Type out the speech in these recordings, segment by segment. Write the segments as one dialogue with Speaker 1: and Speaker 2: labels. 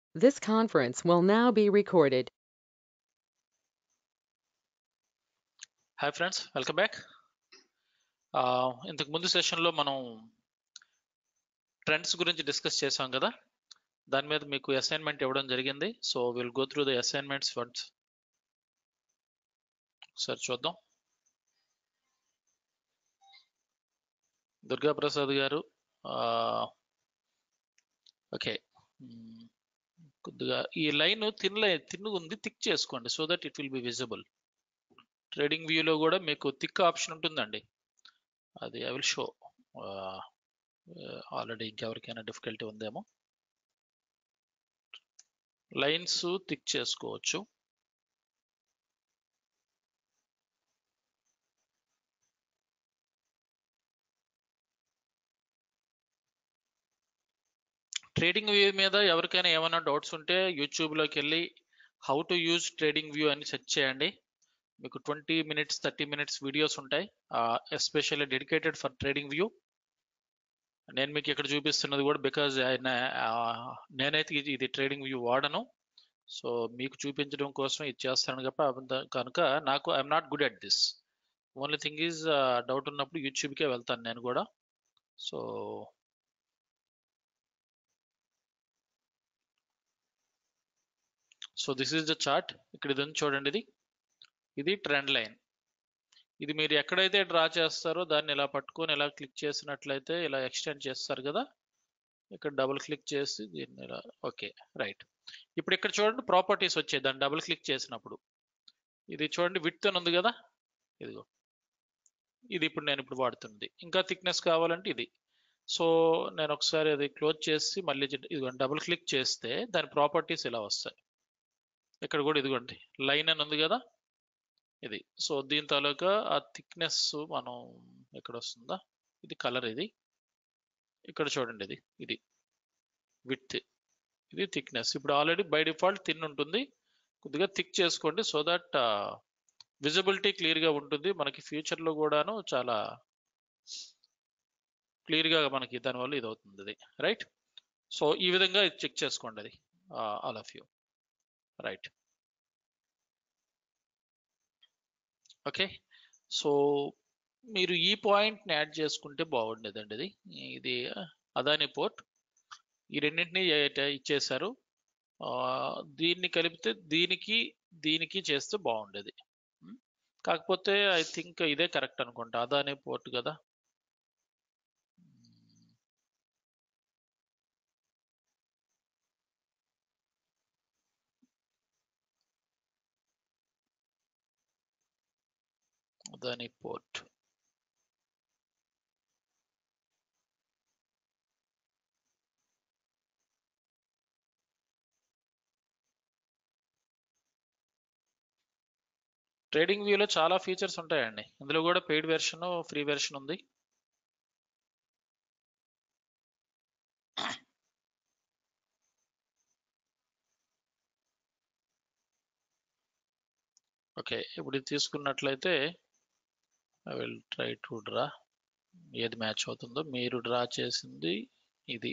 Speaker 1: This conference will now be recorded.
Speaker 2: Hi friends welcome back ఇంతకు ముందు సెషన్లో మనం ట్రెండ్స్ గురించి డిస్కస్ చేసాం కదా దాని మీద మీకు అసైన్మెంట్ ఇవ్వడం జరిగింది so will go through the assignments once ఒకసారి చూద్దాం దుర్గా ప్రసాద్ గారు ఓకే కొద్దిగా ఈ లైన్ తిన్ లైన్ తిన్ను ఉంది థిక్ చేసుకోండి so that it will be visible trading వ్యూలో కూడా మీకు థిక్ ఆప్షన్ ఉంటుందండి అది ఐ విల్ షో ఆల్రెడీ ఇంకెవరికైనా డిఫికల్టీ ఉందేమో లైన్స్ థిక్ చేసుకోవచ్చు ట్రేడింగ్ వ్యూ మీద ఎవరికైనా ఏమైనా డౌట్స్ ఉంటే యూట్యూబ్లోకి వెళ్ళి how to use trading view అని సెర్చ్ చేయండి మీకు twenty minutes thirty minutes videos ఉంటాయి especially dedicated for trading view నేను మీకు ఇక్కడ చూపిస్తున్నది కూడా బికాజ్ నేనైతే ఇది ఇది ట్రేడింగ్ వ్యూ వాడను సో మీకు చూపించడం కోసం ఇది చేస్తాను కాబట్టి కనుక నాకు I'm not good at this only thing is doubt ఉన్నప్పుడు యూట్యూబ్కే వెళ్తాను నేను కూడా so so this is the chart ఇక్కడ ఇది చూడండి ఇది ఇది ట్రెండ్ లైన్ ఇది మీరు ఎక్కడైతే డ్రా చేస్తారో దాన్ని ఇలా పట్టుకొని ఇలా క్లిక్ చేసినట్లయితే ఇలా ఎక్స్టెండ్ చేస్తారు కదా ఇక్కడ డబుల్ క్లిక్ చేసి దీన్ని ఇలా ఓకే రైట్ ఇప్పుడు ఇక్కడ చూడండి ప్రాపర్టీస్ వచ్చాయి దాన్ని డబుల్ క్లిక్ చేసినప్పుడు ఇది చూడండి విత్ అని ఉంది కదా ఇదిగో ఇది ఇప్పుడు నేను ఇప్పుడు వాడుతుంది ఇంకా థిక్నెస్ కావాలంటే ఇది సో నేను ఒకసారి అది క్లోజ్ చేసి మళ్ళీ ఇదిగో డబుల్ క్లిక్ చేస్తే దాని ప్రాపర్టీస్ ఇలా వస్తాయి ఇక్కడ కూడా ఇదిగోండి లైన్ అని ఉంది కదా ఇది సో దీని తాలూకా ఆ థిక్నెస్ మనం ఎక్కడ వస్తుందా ఇది కలర్ ఇది ఇక్కడ చూడండి ఇది ఇది విత్ ఇది థిక్నెస్ ఇప్పుడు ఆల్రెడీ బై డిఫాల్ట్ థిన్ ఉంటుంది కొద్దిగా థిక్ చేసుకోండి సో దట్ విజిబిలిటీ క్లియర్గా ఉంటుంది మనకి ఫ్యూచర్లో కూడాను చాలా క్లియర్గా మనకి దానివల్ల ఇది అవుతుంది అది రైట్ సో ఈ విధంగా చెక్ చేసుకోండి అది all of you right okay so మీరు ఈ పాయింట్ని యాడ్ చేసుకుంటే బాగుండేదండి ఇది ఇది అదాని పోర్ట్ ఈ రెండింటిని ఇచ్చేశారు దీన్ని కలిపితే దీనికి దీనికి చేస్తే బాగుండేది కాకపోతే ఐ థింక్ ఇదే కరెక్ట్ అనుకుంటా అదాని పోర్ట్ కదా అదాని పోర్ట్ ట్రేడింగ్ వ్యూలో చాలా ఫీచర్స్ ఉంటాయండి ఇందులో కూడా పెయిడ్ వెర్షన్ ఫ్రీ వెర్షన్ ఉంది ఓకే ఇప్పుడు ఇది తీసుకున్నట్లయితే I will try to draw ఏది మ్యాచ్ అవుతుందో మీరు డ్రా చేసింది ఇది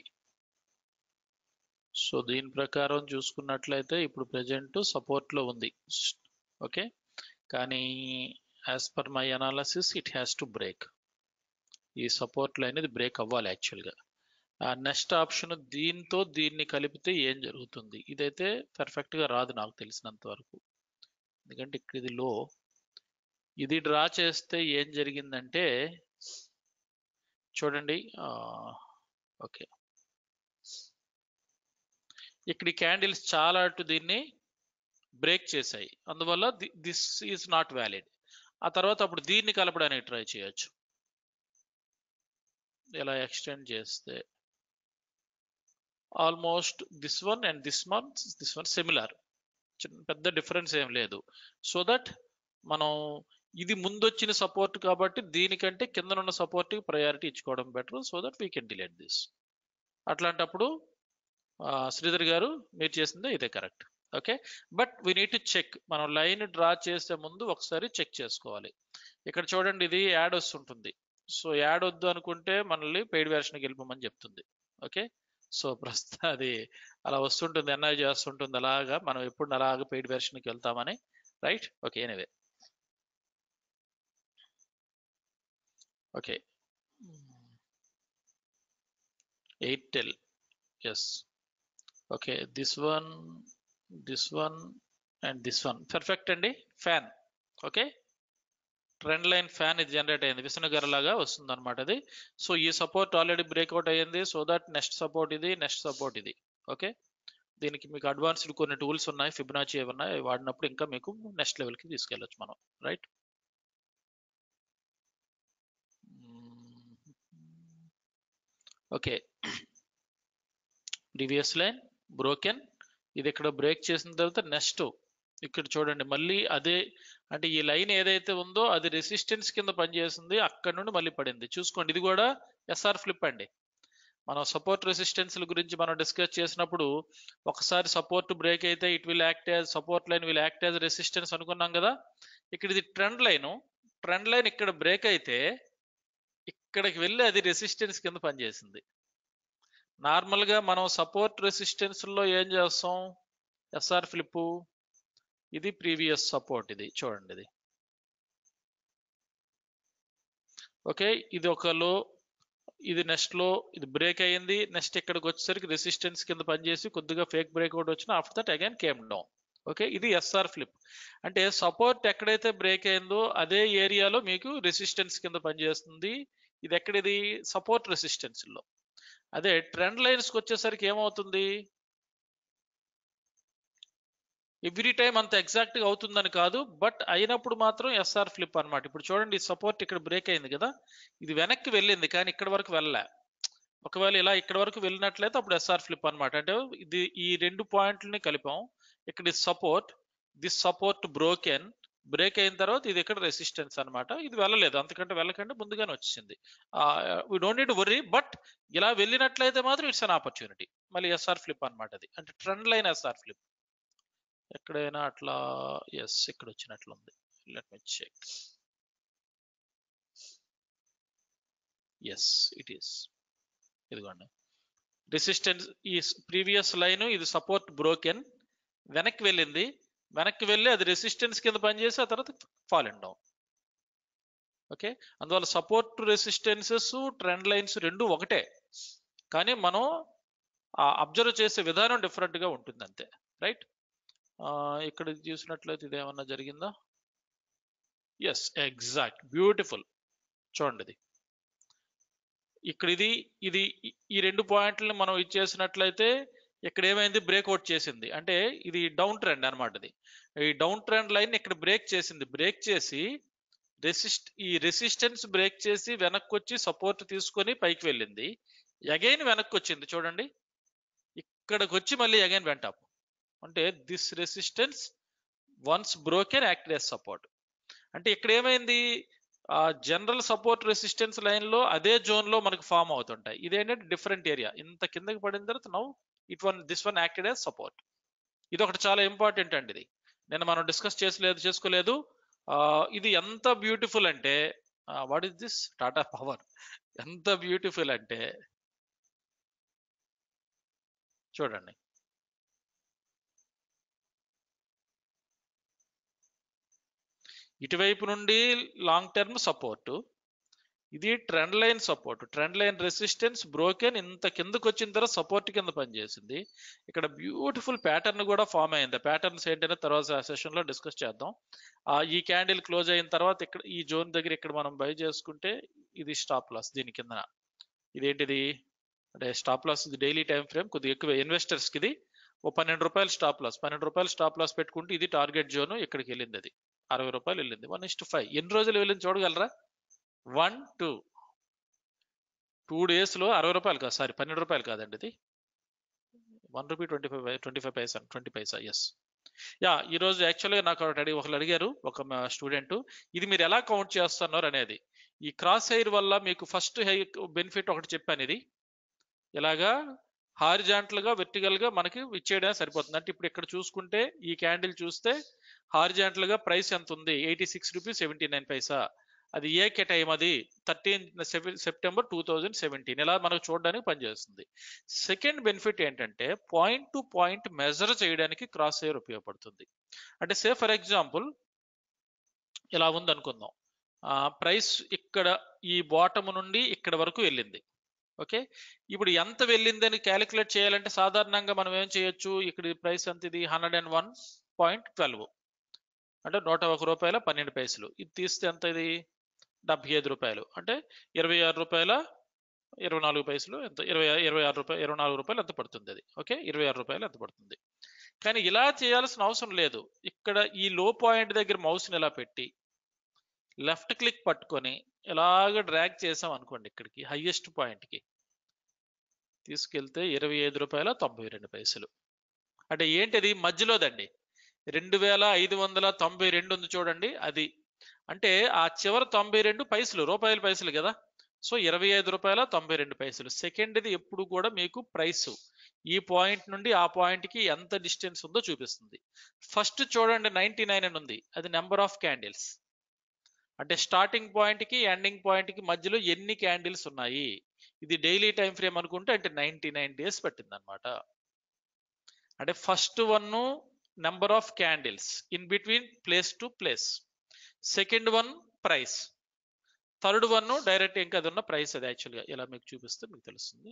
Speaker 2: సో దీని ప్రకారం చూసుకున్నట్లయితే ఇప్పుడు ప్రజెంట్ సపోర్ట్లో ఉంది ఓకే కానీ as per my analysis it has to break ఈ సపోర్ట్ లైన్ ఇది బ్రేక్ అవ్వాలి యాక్చువల్గా ఆ నెక్స్ట్ ఆప్షన్ దీంతో దీన్ని కలిపితే ఏం జరుగుతుంది ఇదైతే పర్ఫెక్ట్గా రాదు నాకు తెలిసినంత వరకు ఎందుకంటే ఇక్కడ ఇది లో ఇది డ్రా చేస్తే ఏం జరిగిందంటే చూడండి ఓకే ఇక్కడ క్యాండిల్స్ చాలా అటు దీన్ని బ్రేక్ చేశాయి అందువల్ల దిస్ ఈజ్ నాట్ వ్యాలిడ్ ఆ తర్వాత అప్పుడు దీన్ని కలపడానికి ట్రై చేయొచ్చు ఇలా ఎక్స్టెండ్ చేస్తే almost this one and this one this one similar పెద్ద డిఫరెన్స్ ఏం లేదు సో దట్ మనం ఇది ముందొచ్చిన సపోర్ట్ కాబట్టి దీనికంటే కిందనున్న సపోర్ట్కి ప్రయారిటీ ఇచ్చుకోవడం better so that we can delete this అట్లాంటప్పుడు శ్రీధర్ గారు మీరు చేసిందే ఇదే correct okay but we need to check మనం లైన్ డ్రా చేసే ముందు ఒకసారి చెక్ చేసుకోవాలి ఇక్కడ చూడండి ఇది యాడ్ వస్తుంటుంది సో యాడ్ వద్దు అనుకుంటే మనల్ని పెయిడ్ వెర్షన్కి వెళ్ళిపోమని చెప్తుంది ఓకే సో ప్రస్తుతం అది అలా వస్తుంటుంది ఎన్ఐ చేస్తుంటుంది అలాగా మనం ఎప్పుడు అలాగా పెయిడ్ వెర్షన్కి వెళ్తామని right okay anyway okay Airtel yes okay this one this one and this one perfect అండి fan okay trend line fan ఇది జనరేట్ అయింది విసనగర్ లాగా వస్తుంది అనమాట అది సో ఈ సపోర్ట్ ఆల్రెడీ బ్రేక్అవుట్ అయ్యింది సో దట్ నెక్స్ట్ సపోర్ట్ ఇది నెక్స్ట్ సపోర్ట్ ఇది ఓకే దీనికి మీకు అడ్వాన్స్డ్ కొన్ని టూల్స్ ఉన్నాయి ఫిబనాచి ఉన్నాయి అవి వాడినప్పుడు ఇంకా మీకు నెక్స్ట్ లెవెల్కి తీసుకెళ్ళొచ్చు మనం right okay previous line broken ఇది ఇక్కడ బ్రేక్ చేసిన తర్వాత నెక్స్ట్ ఇక్కడ చూడండి మళ్ళీ అదే అంటే ఈ లైన్ ఏదైతే ఉందో అది రెసిస్టెన్స్ కింద పనిచేస్తుంది అక్కడ నుండి మళ్ళీ పడింది చూసుకోండి ఇది కూడా ఎస్ఆర్ ఫ్లిప్ అండి మనం సపోర్ట్ రెసిస్టెన్స్ల గురించి మనం డిస్కస్ చేసినప్పుడు ఒకసారి సపోర్ట్ బ్రేక్ అయితే it will act as support line will act as resistance అనుకున్నాం కదా ఇక్కడ ఇది ట్రెండ్ లైన్ ట్రెండ్ లైన్ ఇక్కడ బ్రేక్ అయితే ఇక్కడికి వెళ్ళి అది రెసిస్టెన్స్ కింద పనిచేసింది నార్మల్గా మనం సపోర్ట్ రెసిస్టెన్స్లో ఏం చేస్తాం ఎస్ఆర్ ఫ్లిప్ ఇది ప్రీవియస్ సపోర్ట్ ఇది చూడండి ఇది ఓకే ఇది ఒక లో ఇది నెక్స్ట్ లో ఇది బ్రేక్ అయ్యింది నెక్స్ట్ ఇక్కడికి వచ్చేసరికి రెసిస్టెన్స్ కింద పనిచేసి కొద్దిగా ఫేక్ బ్రేక్అవుట్ వచ్చిన after that again came down okay ఇది ఎస్ఆర్ ఫ్లిప్ అంటే సపోర్ట్ ఎక్కడైతే బ్రేక్ అయిందో అదే ఏరియాలో మీకు రెసిస్టెన్స్ కింద పనిచేస్తుంది ఇది ఎక్కడిది సపోర్ట్ రెసిస్టెన్స్ లో అదే ట్రెండ్ లైన్స్ కి వచ్చేసరికి ఏమవుతుంది ఎవ్రీ టైం అంత ఎగ్జాక్ట్ గా అవుతుందని కాదు బట్ అయినప్పుడు మాత్రం ఎస్ఆర్ ఫ్లిప్ అన్నమాట ఇప్పుడు చూడండి సపోర్ట్ ఇక్కడ బ్రేక్ అయింది కదా ఇది వెనక్కి వెళ్ళింది కానీ ఇక్కడ వరకు వెళ్ళలే ఒకవేళ ఇలా ఇక్కడ వరకు వెళ్ళినట్లయితే అప్పుడు ఎస్ఆర్ ఫ్లిప్ అన్నమాట అంటే ఇది ఈ రెండు పాయింట్లని కలిపాం ఇక్కడ support this support broken break అయిన తర్వాత ఇది ఇక్కడ రెసిస్టెన్స్ అన్నమాట ఇది వెళ్ళలేదు అంతకంటే వెళ్ళకంటే ముందుగానే వచ్చింది we don't need worry but ఇలా వెళ్ళినట్లయితే మాత్రం ఇట్స్ అన్ ఆపర్చునిటీ మళ్ళీ ఎస్ఆర్ ఫ్లిప్ అన్నమాట అది అంటే ట్రెండ్ లైన్ ఎస్ఆర్ ఫ్లిప్ ఎక్కడైనా అట్లా ఎస్ ఇక్కడ వచ్చినట్లుంది let me check yes it is ఇదిగోండి రెసిస్టెన్స్ ఈ ప్రీవియస్ లైన్ ఇది సపోర్ట్ బ్రోకెన్ వెనక్కి వెళ్ళింది వెనక్కి వెళ్ళి అది రెసిస్టెన్స్ కింద పనిచేసి ఆ తర్వాత ఫాల్ అండ్ డౌన్ ఓకే అందువల్ల సపోర్ట్ రెసిస్టెన్సెస్ ట్రెండ్ లైన్స్ రెండు ఒకటే కానీ మనం అబ్జర్వ్ చేసే విధానం different గా ఉంటుంది అంతే రైట్ ఇక్కడ చూసినట్లయితే ఇది ఏమన్నా జరిగిందా ఎస్ ఎగ్జాక్ట్ బ్యూటిఫుల్ చూడండి ఇది ఇక్కడ ఇది ఇది ఈ- ఈ రెండు పాయింట్లను మనం ఇచ్చేసినట్లయితే ఇక్కడ ఏమైంది బ్రేక్అవుట్ చేసింది అంటే ఇది డౌన్ ట్రెండ్ అన్నమాట ఇది ఈ డౌన్ ట్రెండ్ లైన్ ఇక్కడ బ్రేక్ చేసింది బ్రేక్ చేసి రెసిస్ట్ ఈ రెసిస్టెన్స్ బ్రేక్ చేసి వెనక్కి వచ్చి సపోర్ట్ తీసుకొని పైకి వెళ్ళింది అగైన్ వెనక్కి వచ్చింది చూడండి ఇక్కడికి వచ్చి మళ్ళీ అగైన్ వెంట అంటే this resistance once broken act as support అంటే ఇక్కడ ఏమైంది ఆ జనరల్ సపోర్ట్ రెసిస్టెన్స్ లైన్ లో అదే జోన్ లో మనకు ఫామ్ అవుతుంటాయి ఇదేంటంటే డిఫరెంట్ ఏరియా ఇంత కిందకి పడిన తర్వాత now it one this one acted as support ఇది ఒకటి చాలా ఇంపార్టెంట్ అండి ఇది నేను మనం డిస్కస్ చేసలేదు చేసుకోలేదు ఆ, ఇది ఎంత బ్యూటిఫుల్ అంటే what is this Tata Power ఎంత బ్యూటిఫుల్ అంటే చూడండి ఇటువైపు నుండి లాంగ్ టర్మ్ సపోర్ట్ ఇది trend line support trend line resistance broken ఇంత కిందకు వచ్చిన తర్వాత సపోర్ట్ కింద పనిచేసింది ఇక్కడ బ్యూటిఫుల్ ప్యాటర్న్ కూడా ఫామ్ అయింది ప్యాటర్న్స్ ఏంటనే తర్వాత సెషన్ లో డిస్కస్ చేద్దాం ఆ ఈ క్యాండిల్ క్లోజ్ అయిన తర్వాత ఇక్కడ ఈ జోన్ దగ్గర ఇక్కడ మనం బై చేసుకుంటే ఇది స్టాప్ లాస్ దీని కిందన ఇదేంటిది అంటే స్టాప్ లాస్ ఇది డైలీ టైం ఫ్రేమ్ కొద్దిగా ఎక్కువ ఇన్వెస్టర్స్ కి ఇది ఓ పన్నెండు రూపాయలు స్టాప్ లాస్ పన్నెండు రూపాయలు స్టాప్ లాస్ పెట్టుకుంటే ఇది టార్గెట్ జోన్ ఇక్కడికి వెళ్ళింది అది అరవై రూపాయలు వెళ్ళింది వన్ ఇస్ ఫైవ్ ఎన్ని రోజులు వెళ్ళింది చూడగలరా వన్ టూ టూ డేస్ లో అరవై రూపాయలు కాదు సారీ పన్నెండు రూపాయలు కాదండి ఇది one rupee twenty five twenty five paisa twenty paisa yes yeah ఈ రోజు యాక్చువల్గా నాకు ఒకటి అడిగి ఒకరు అడిగారు ఒక స్టూడెంట్ ఇది మీరు ఎలా కౌంట్ చేస్తున్నారు అనేది ఈ క్రాస్ హెయిర్ వల్ల మీకు ఫస్ట్ హెయిర్ బెనిఫిట్ ఒకటి చెప్పాను ఇది ఇలాగా హారిజాంటల్ గా వెర్టికల్ గా మనకి ఇచ్చేయడం సరిపోతుంది అంటే ఇప్పుడు ఇక్కడ చూసుకుంటే ఈ క్యాండిల్ చూస్తే హారిజాంటల్ గా ప్రైస్ ఎంత ఉంది eighty six rupees seventy nine paisa అది ఏ కే టైం అది thirteen September two thousand seventeen ఇలా మనకు చూడడానికి పనిచేస్తుంది సెకండ్ బెనిఫిట్ ఏంటంటే పాయింట్ టు పాయింట్ మెజర్ చేయడానికి క్రాస్ ఎయిర్ ఉపయోగపడుతుంది అంటే సే ఫర్ ఎగ్జాంపుల్ ఇలా ఉంది అనుకుందాం ప్రైస్ ఇక్కడ ఈ బాటమ్ నుండి ఇక్కడ వరకు వెళ్ళింది ఓకే ఇప్పుడు ఎంత వెళ్ళింది అని క్యాలిక్యులేట్ చేయాలంటే సాధారణంగా మనం ఏం చేయొచ్చు ఇక్కడ ప్రైస్ ఎంత ఇది hundred and one point twelve అంటే నూట ఒక రూపాయల పన్నెండు పైసలు ఇది తీస్తే ఎంత ఇది డెబ్బై ఐదు రూపాయలు అంటే ఇరవై ఆరు రూపాయల ఇరవై నాలుగు పైసలు ఎంత ఇరవై ఇరవై ఆరు రూపాయలు ఇరవై నాలుగు రూపాయలు ఎంత పడుతుంది అది ఓకే ఇరవై ఆరు రూపాయలు ఎంత పడుతుంది కానీ ఇలా చేయాల్సిన అవసరం లేదు ఇక్కడ ఈ లో పాయింట్ దగ్గర మౌస్ని ఇలా పెట్టి లెఫ్ట్ క్లిక్ పట్టుకొని ఇలాగ డ్రాగ్ చేసాం అనుకోండి ఇక్కడికి హైయెస్ట్ పాయింట్కి తీసుకెళ్తే ఇరవై ఐదు రూపాయల తొంభై రెండు పైసలు అంటే ఏంటిది మధ్యలోదండి రెండు వేల ఐదు వందల తొంభై రెండు ఉంది చూడండి అది అంటే ఆ చివరి తొంభై రెండు పైసలు రూపాయల పైసలు కదా సో ఇరవై ఐదు రూపాయల తొంభై రెండు పైసలు సెకండ్ది ఎప్పుడు కూడా మీకు ప్రైస్ ఈ పాయింట్ నుండి ఆ పాయింట్కి ఎంత డిస్టెన్స్ ఉందో చూపిస్తుంది ఫస్ట్ చూడండి నైన్టీ నైన్ అని ఉంది అది నెంబర్ ఆఫ్ క్యాండిల్స్ అంటే స్టార్టింగ్ పాయింట్కి ఎండింగ్ పాయింట్కి మధ్యలో ఎన్ని క్యాండిల్స్ ఉన్నాయి ఇది డైలీ టైం ఫ్రేమ్ అనుకుంటే అంటే నైన్టీ నైన్ డేస్ పట్టింది అనమాట అంటే first one number of candles in between place to place second one price third one direct ఇంకా అది ఉన్న ప్రైస్ అది యాక్చువల్గా ఇలా మీకు చూపిస్తే మీకు తెలుస్తుంది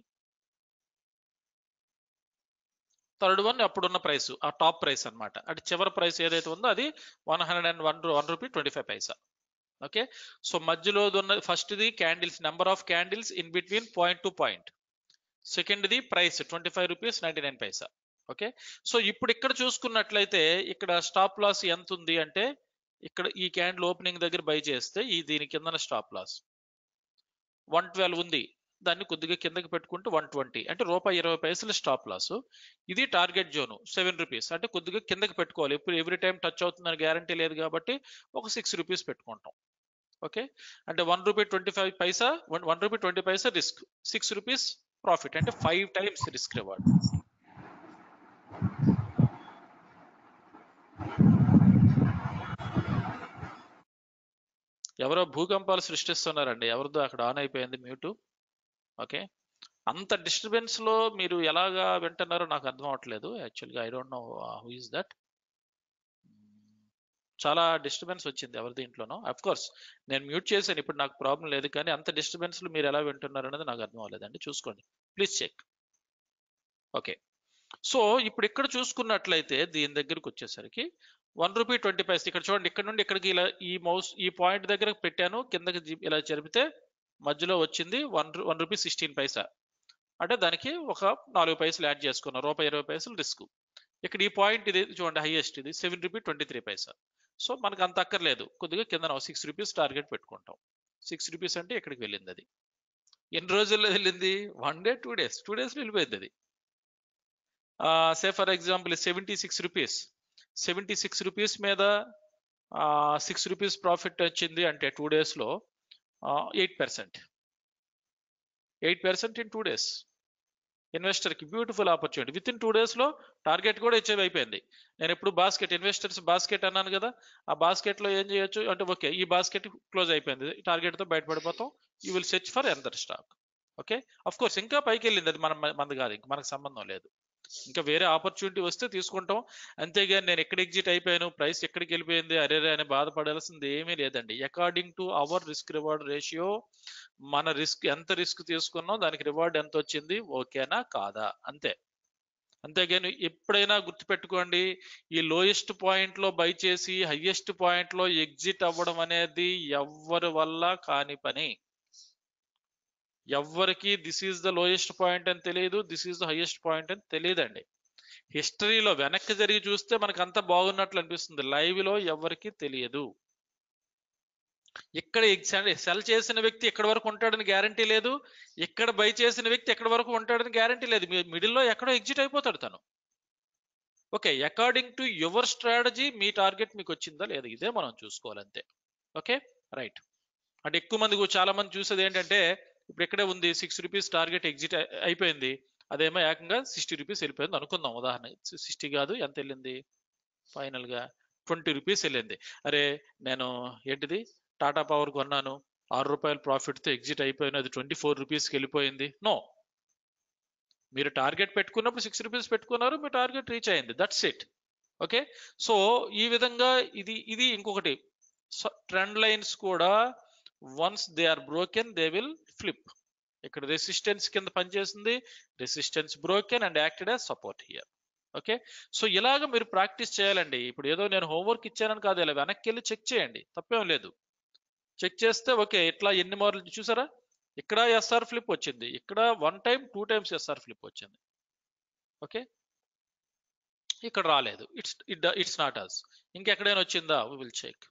Speaker 2: థర్డ్ వన్ అప్పుడున్న ప్రైస్ ఆ టాప్ ప్రైస్ అన్నమాట అంటే చివరి ప్రైస్ ఏదైతే ఉందో అది one hundred and one one rupee twenty five paisa okay so మధ్యలో ఉన్న ఫస్ట్ది candles number of candles in between point to point సెకండ్ది price twenty five rupees ninety nine paisa okay so ఇప్పుడు ఇక్కడ చూసుకున్నట్లయితే ఇక్కడ స్టాప్ లాస్ ఎంత ఉంది అంటే ఇక్కడ ఈ క్యాండిల్ ఓపెనింగ్ దగ్గర బై చేస్తే ఈ దీని కిందన స్టాప్ లాస్ వన్ ట్వెల్వ్ ఉంది దాన్ని కొద్దిగా కిందకి పెట్టుకుంటే వన్ ట్వంటీ అంటే రూపాయి ఇరవై పైసలు స్టాప్ లాస్ ఇది టార్గెట్ జోను సెవెన్ రూపీస్ అంటే కొద్దిగా కిందకి పెట్టుకోవాలి ఎప్పుడు ఎవ్రీ టైం టచ్ అవుతుందని గ్యారంటీ లేదు కాబట్టి ఒక సిక్స్ రూపీస్ పెట్టుకుంటాం ఓకే అంటే one rupee twenty five paisa one one rupee twenty paisa risk six rupees profit అంటే ఫైవ్ టైమ్స్ రిస్క్ రివార్డ్ ఎవరో భూకంపాలు సృష్టిస్తున్నారండి ఎవరిదో అక్కడ ఆన్ అయిపోయింది మ్యూట్ ఓకే అంత డిస్టర్బెన్స్ లో మీరు ఎలాగా వింటున్నారో నాకు అర్థం అవట్లేదు యాక్చువల్గా I don't know who is that చాలా డిస్టర్బెన్స్ వచ్చింది ఎవరి దీంట్లోనో అఫ్ కోర్స్ నేను మ్యూట్ చేశాను ఇప్పుడు నాకు ప్రాబ్లం లేదు కానీ అంత డిస్టర్బెన్స్ లో మీరు ఎలా వింటున్నారు అనేది నాకు అర్థం అవ్వలేదండి చూసుకోండి ప్లీజ్ చెక్ ఓకే సో ఇప్పుడు ఇక్కడ చూసుకున్నట్లయితే దీని దగ్గరకు వచ్చేసరికి వన్ రూపీ ట్వంటీ పైస్ ఇక్కడ చూడండి ఇక్కడ నుండి ఇక్కడికి ఇలా ఈ మౌస్ ఈ పాయింట్ దగ్గర పెట్టాను కిందకి జి- ఇలా జరిపితే మధ్యలో వచ్చింది one one rupee sixteen paisa అంటే దానికి ఒక నాలుగు పైసలు యాడ్ చేసుకున్నాం రూపాయి ఇరవై పైసలు రిస్క్ ఇక్కడ ఈ పాయింట్ ఇది చూడండి హైయెస్ట్ ఇది seven rupee twenty three paisa so మనకు అంత అక్కర్లేదు కొద్దిగా కింద సిక్స్ రూపీస్ టార్గెట్ పెట్టుకుంటాం సిక్స్ రూపీస్ అంటే ఇక్కడికి వెళ్ళింది అది ఎన్ని రోజుల్లో వెళ్ళింది one day two days two డేస్లో వెళ్ళిపోయింది అది say for example seventy six rupees seventy six rupees మీద సిక్స్ రూపీస్ ప్రాఫిట్ వచ్చింది అంటే టూ డేస్లో eight percent eight percent in two days ఇన్వెస్టర్కి beautiful opportunity with in two డేస్లో టార్గెట్ కూడా ఇచ్చేవి అయిపోయింది నేను ఎప్పుడు బాస్కెట్ ఇన్వెస్టర్స్ బాస్కెట్ అన్నాను కదా ఆ బాస్కెట్లో ఏం చేయొచ్చు అంటే ఓకే ఈ బాస్కెట్ క్లోజ్ అయిపోయింది టార్గెట్తో బయటపడిపోతాం you will search for another stock okay of course ఇంకా పైకి వెళ్ళింది అది మన మనది కాదు ఇంక మనకు సంబంధం లేదు ఇంకా వేరే ఆపర్చునిటీ వస్తే తీసుకుంటాం అంతేగాని నేను ఎక్కడ ఎగ్జిట్ అయిపోయాను ప్రైస్ ఎక్కడికి వెళ్ళిపోయింది అరే అని బాధపడాల్సింది ఏమీ లేదండి according to our risk reward ratio మన రిస్క్ ఎంత రిస్క్ తీసుకున్నాం దానికి రివార్డ్ ఎంత వచ్చింది ఓకేనా కాదా అంతే అంతేగాని ఎప్పుడైనా గుర్తుపెట్టుకోండి ఈ లోయెస్ట్ పాయింట్ లో బై చేసి హైయెస్ట్ పాయింట్ లో ఎగ్జిట్ అవ్వడం అనేది ఎవ్వరి వల్ల కాని పని ఎవ్వరికి this is the lowest point అని తెలియదు this is the highest point అని తెలియదండి హిస్టరీలో వెనక్కి జరిగి చూస్తే మనకు అంత బాగున్నట్లు అనిపిస్తుంది లైవ్ లో ఎవరికి తెలియదు ఇక్కడ సెల్ చేసిన వ్యక్తి ఎక్కడి వరకు ఉంటాడని గ్యారంటీ లేదు ఇక్కడ బై చేసిన వ్యక్తి ఎక్కడి వరకు ఉంటాడని గ్యారంటీ లేదు మిడిల్లో ఎక్కడో ఎగ్జిట్ అయిపోతాడు తను okay according to your strategy మీ టార్గెట్ మీకు వచ్చిందా లేదా ఇదే మనం చూసుకోవాలి అంతే ఓకే రైట్ అంటే ఎక్కువ మంది కూ- చాలా మంది చూసేది ఏంటంటే ఇప్పుడు ఇక్కడే ఉంది సిక్స్ రూపీస్ టార్గెట్ ఎగ్జిట్ అయిపోయింది అదేమో ఏకంగా సిక్స్టీ రూపీస్ వెళ్ళిపోయింది అనుకుందాం ఉదాహరణ సిక్స్టీ కాదు ఎంత వెళ్ళింది ఫైనల్ గా ట్వంటీ రూపీస్ వెళ్ళింది అరే నేను ఏంటిది టాటా పవర్ కొన్నాను ఆరు రూపాయల ప్రాఫిట్తో ఎగ్జిట్ అయిపోయిన అది ట్వంటీ ఫోర్ రూపీస్కి వెళ్ళిపోయింది నో మీరు టార్గెట్ పెట్టుకున్నప్పుడు సిక్స్ రూపీస్ పెట్టుకున్నారు మీ టార్గెట్ రీచ్ అయింది దట్స్ ఇట్ ఓకే సో ఈ విధంగా ఇది ఇది ఇంకొకటి ట్రెండ్ లైన్స్ కూడా once they are broken they will flip ఇక్కడ రెసిస్టెన్స్ కింద పనిచేసింది resistance broken and acted as support here okay so ఇలాగ మీరు ప్రాక్టీస్ చేయాలండి ఇప్పుడు ఏదో నేను హోంవర్క్ ఇచ్చానని కాదు ఇలా వెనక్కి వెళ్ళి చెక్ చేయండి తప్పేం లేదు చెక్ చేస్తే ఓకే ఇట్లా ఎన్ని మార్లు చూసారా ఇక్కడ ఎస్ఆర్ ఫ్లిప్ వచ్చింది ఇక్కడ one time two times SR flip వచ్చింది ఓకే ఇక్కడ రాలేదు it's it it's not us ఇంకెక్కడైనా వచ్చిందా వి విల్ చెక్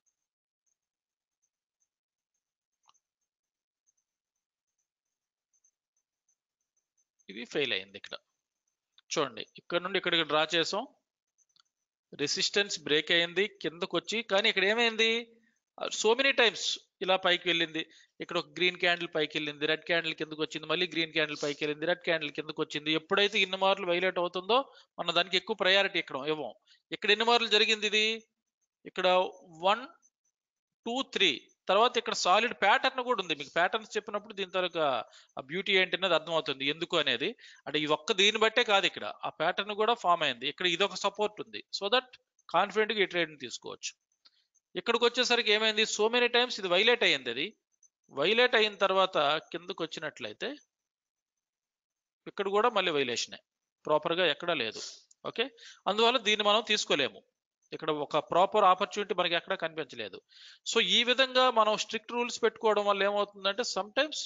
Speaker 2: ఇది ఫెయిల్ అయింది ఇక్కడ చూడండి ఇక్కడ నుండి ఇక్కడికి డ్రా చేసాం రెసిస్టెన్స్ బ్రేక్ అయింది కిందకు వచ్చి కానీ ఇక్కడ ఏమైంది సో మెనీ టైమ్స్ ఇలా పైకి వెళ్ళింది ఇక్కడ ఒక గ్రీన్ క్యాండిల్ పైకి వెళ్ళింది రెడ్ క్యాండిల్ కిందకు వచ్చింది మళ్ళీ గ్రీన్ క్యాండిల్ పైకి వెళ్ళింది రెడ్ క్యాండిల్ కిందకు వచ్చింది ఎప్పుడైతే ఇన్ని మార్లు వైలేట్ అవుతుందో మనం దానికి ఎక్కువ ప్రయారిటీ ఇక్కడ ఇవ్వం ఇక్కడ ఎన్ని మార్లు జరిగింది ఇది ఇక్కడ వన్ టూ త్రీ తర్వాత ఇక్కడ సాలిడ్ ప్యాటర్న్ కూడా ఉంది మీకు ప్యాటర్న్స్ చెప్పినప్పుడు దీని తాలూకా బ్యూటీ ఏంటి అనేది అర్థమవుతుంది ఎందుకు అనేది అంటే ఇది ఒక్క దీన్ని బట్టే కాదు ఇక్కడ ఆ ప్యాటర్న్ కూడా ఫామ్ అయింది ఇక్కడ ఇది ఒక సపోర్ట్ ఉంది సో దట్ కాన్ఫిడెంట్ గా ఈ ట్రేడ్ తీసుకోవచ్చు ఇక్కడికి వచ్చేసరికి ఏమైంది సో మెనీ టైమ్స్ ఇది వైలేట్ అయ్యింది అది వైలేట్ అయిన తర్వాత కిందకు వచ్చినట్లయితే ఇక్కడ కూడా మళ్ళీ వైలేషనే ప్రాపర్ గా ఎక్కడా లేదు ఓకే అందువల్ల దీన్ని మనం తీసుకోలేము ఇక్కడ ఒక ప్రాపర్ ఆపర్చునిటీ మనకి ఎక్కడ కనిపించలేదు సో ఈ విధంగా మనం స్ట్రిక్ట్ రూల్స్ పెట్టుకోవడం వల్ల ఏమవుతుందంటే సమ్ టైమ్స్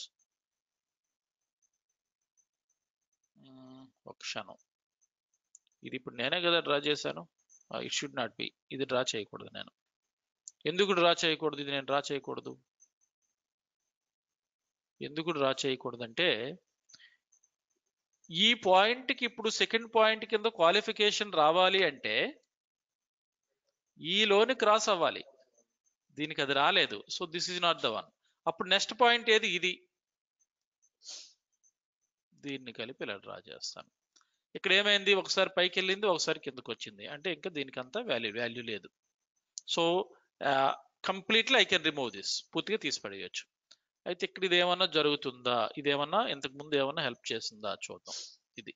Speaker 2: ఒక క్షణం ఇది ఇప్పుడు నేనే కదా డ్రా చేశాను ఇట్ షుడ్ నాట్ బి ఇది డ్రా చేయకూడదు నేను ఎందుకు డ్రా చేయకూడదు ఇది నేను డ్రా చేయకూడదు ఎందుకు డ్రా చేయకూడదంటే ఈ పాయింట్కి ఇప్పుడు సెకండ్ పాయింట్ కింద క్వాలిఫికేషన్ రావాలి అంటే ఈ లోని క్రాస్ అవ్వాలి దీనికి అది రాలేదు so this is not the one అప్పుడు నెక్స్ట్ పాయింట్ ఏది ఇది దీన్ని కలిపి ఇలా డ్రా చేస్తాను ఇక్కడ ఏమైంది ఒకసారి పైకి వెళ్ళింది ఒకసారి కిందకు వచ్చింది అంటే ఇంకా దీనికి అంతా వాల్యూ వాల్యూ లేదు so completely I can remove this పూర్తిగా తీసి పడేయచ్చు అయితే ఇక్కడ ఇది ఏమన్నా జరుగుతుందా ఇదేమన్నా ఇంతకు ముందు ఏమన్నా హెల్ప్ చేసిందా చూద్దాం ఇది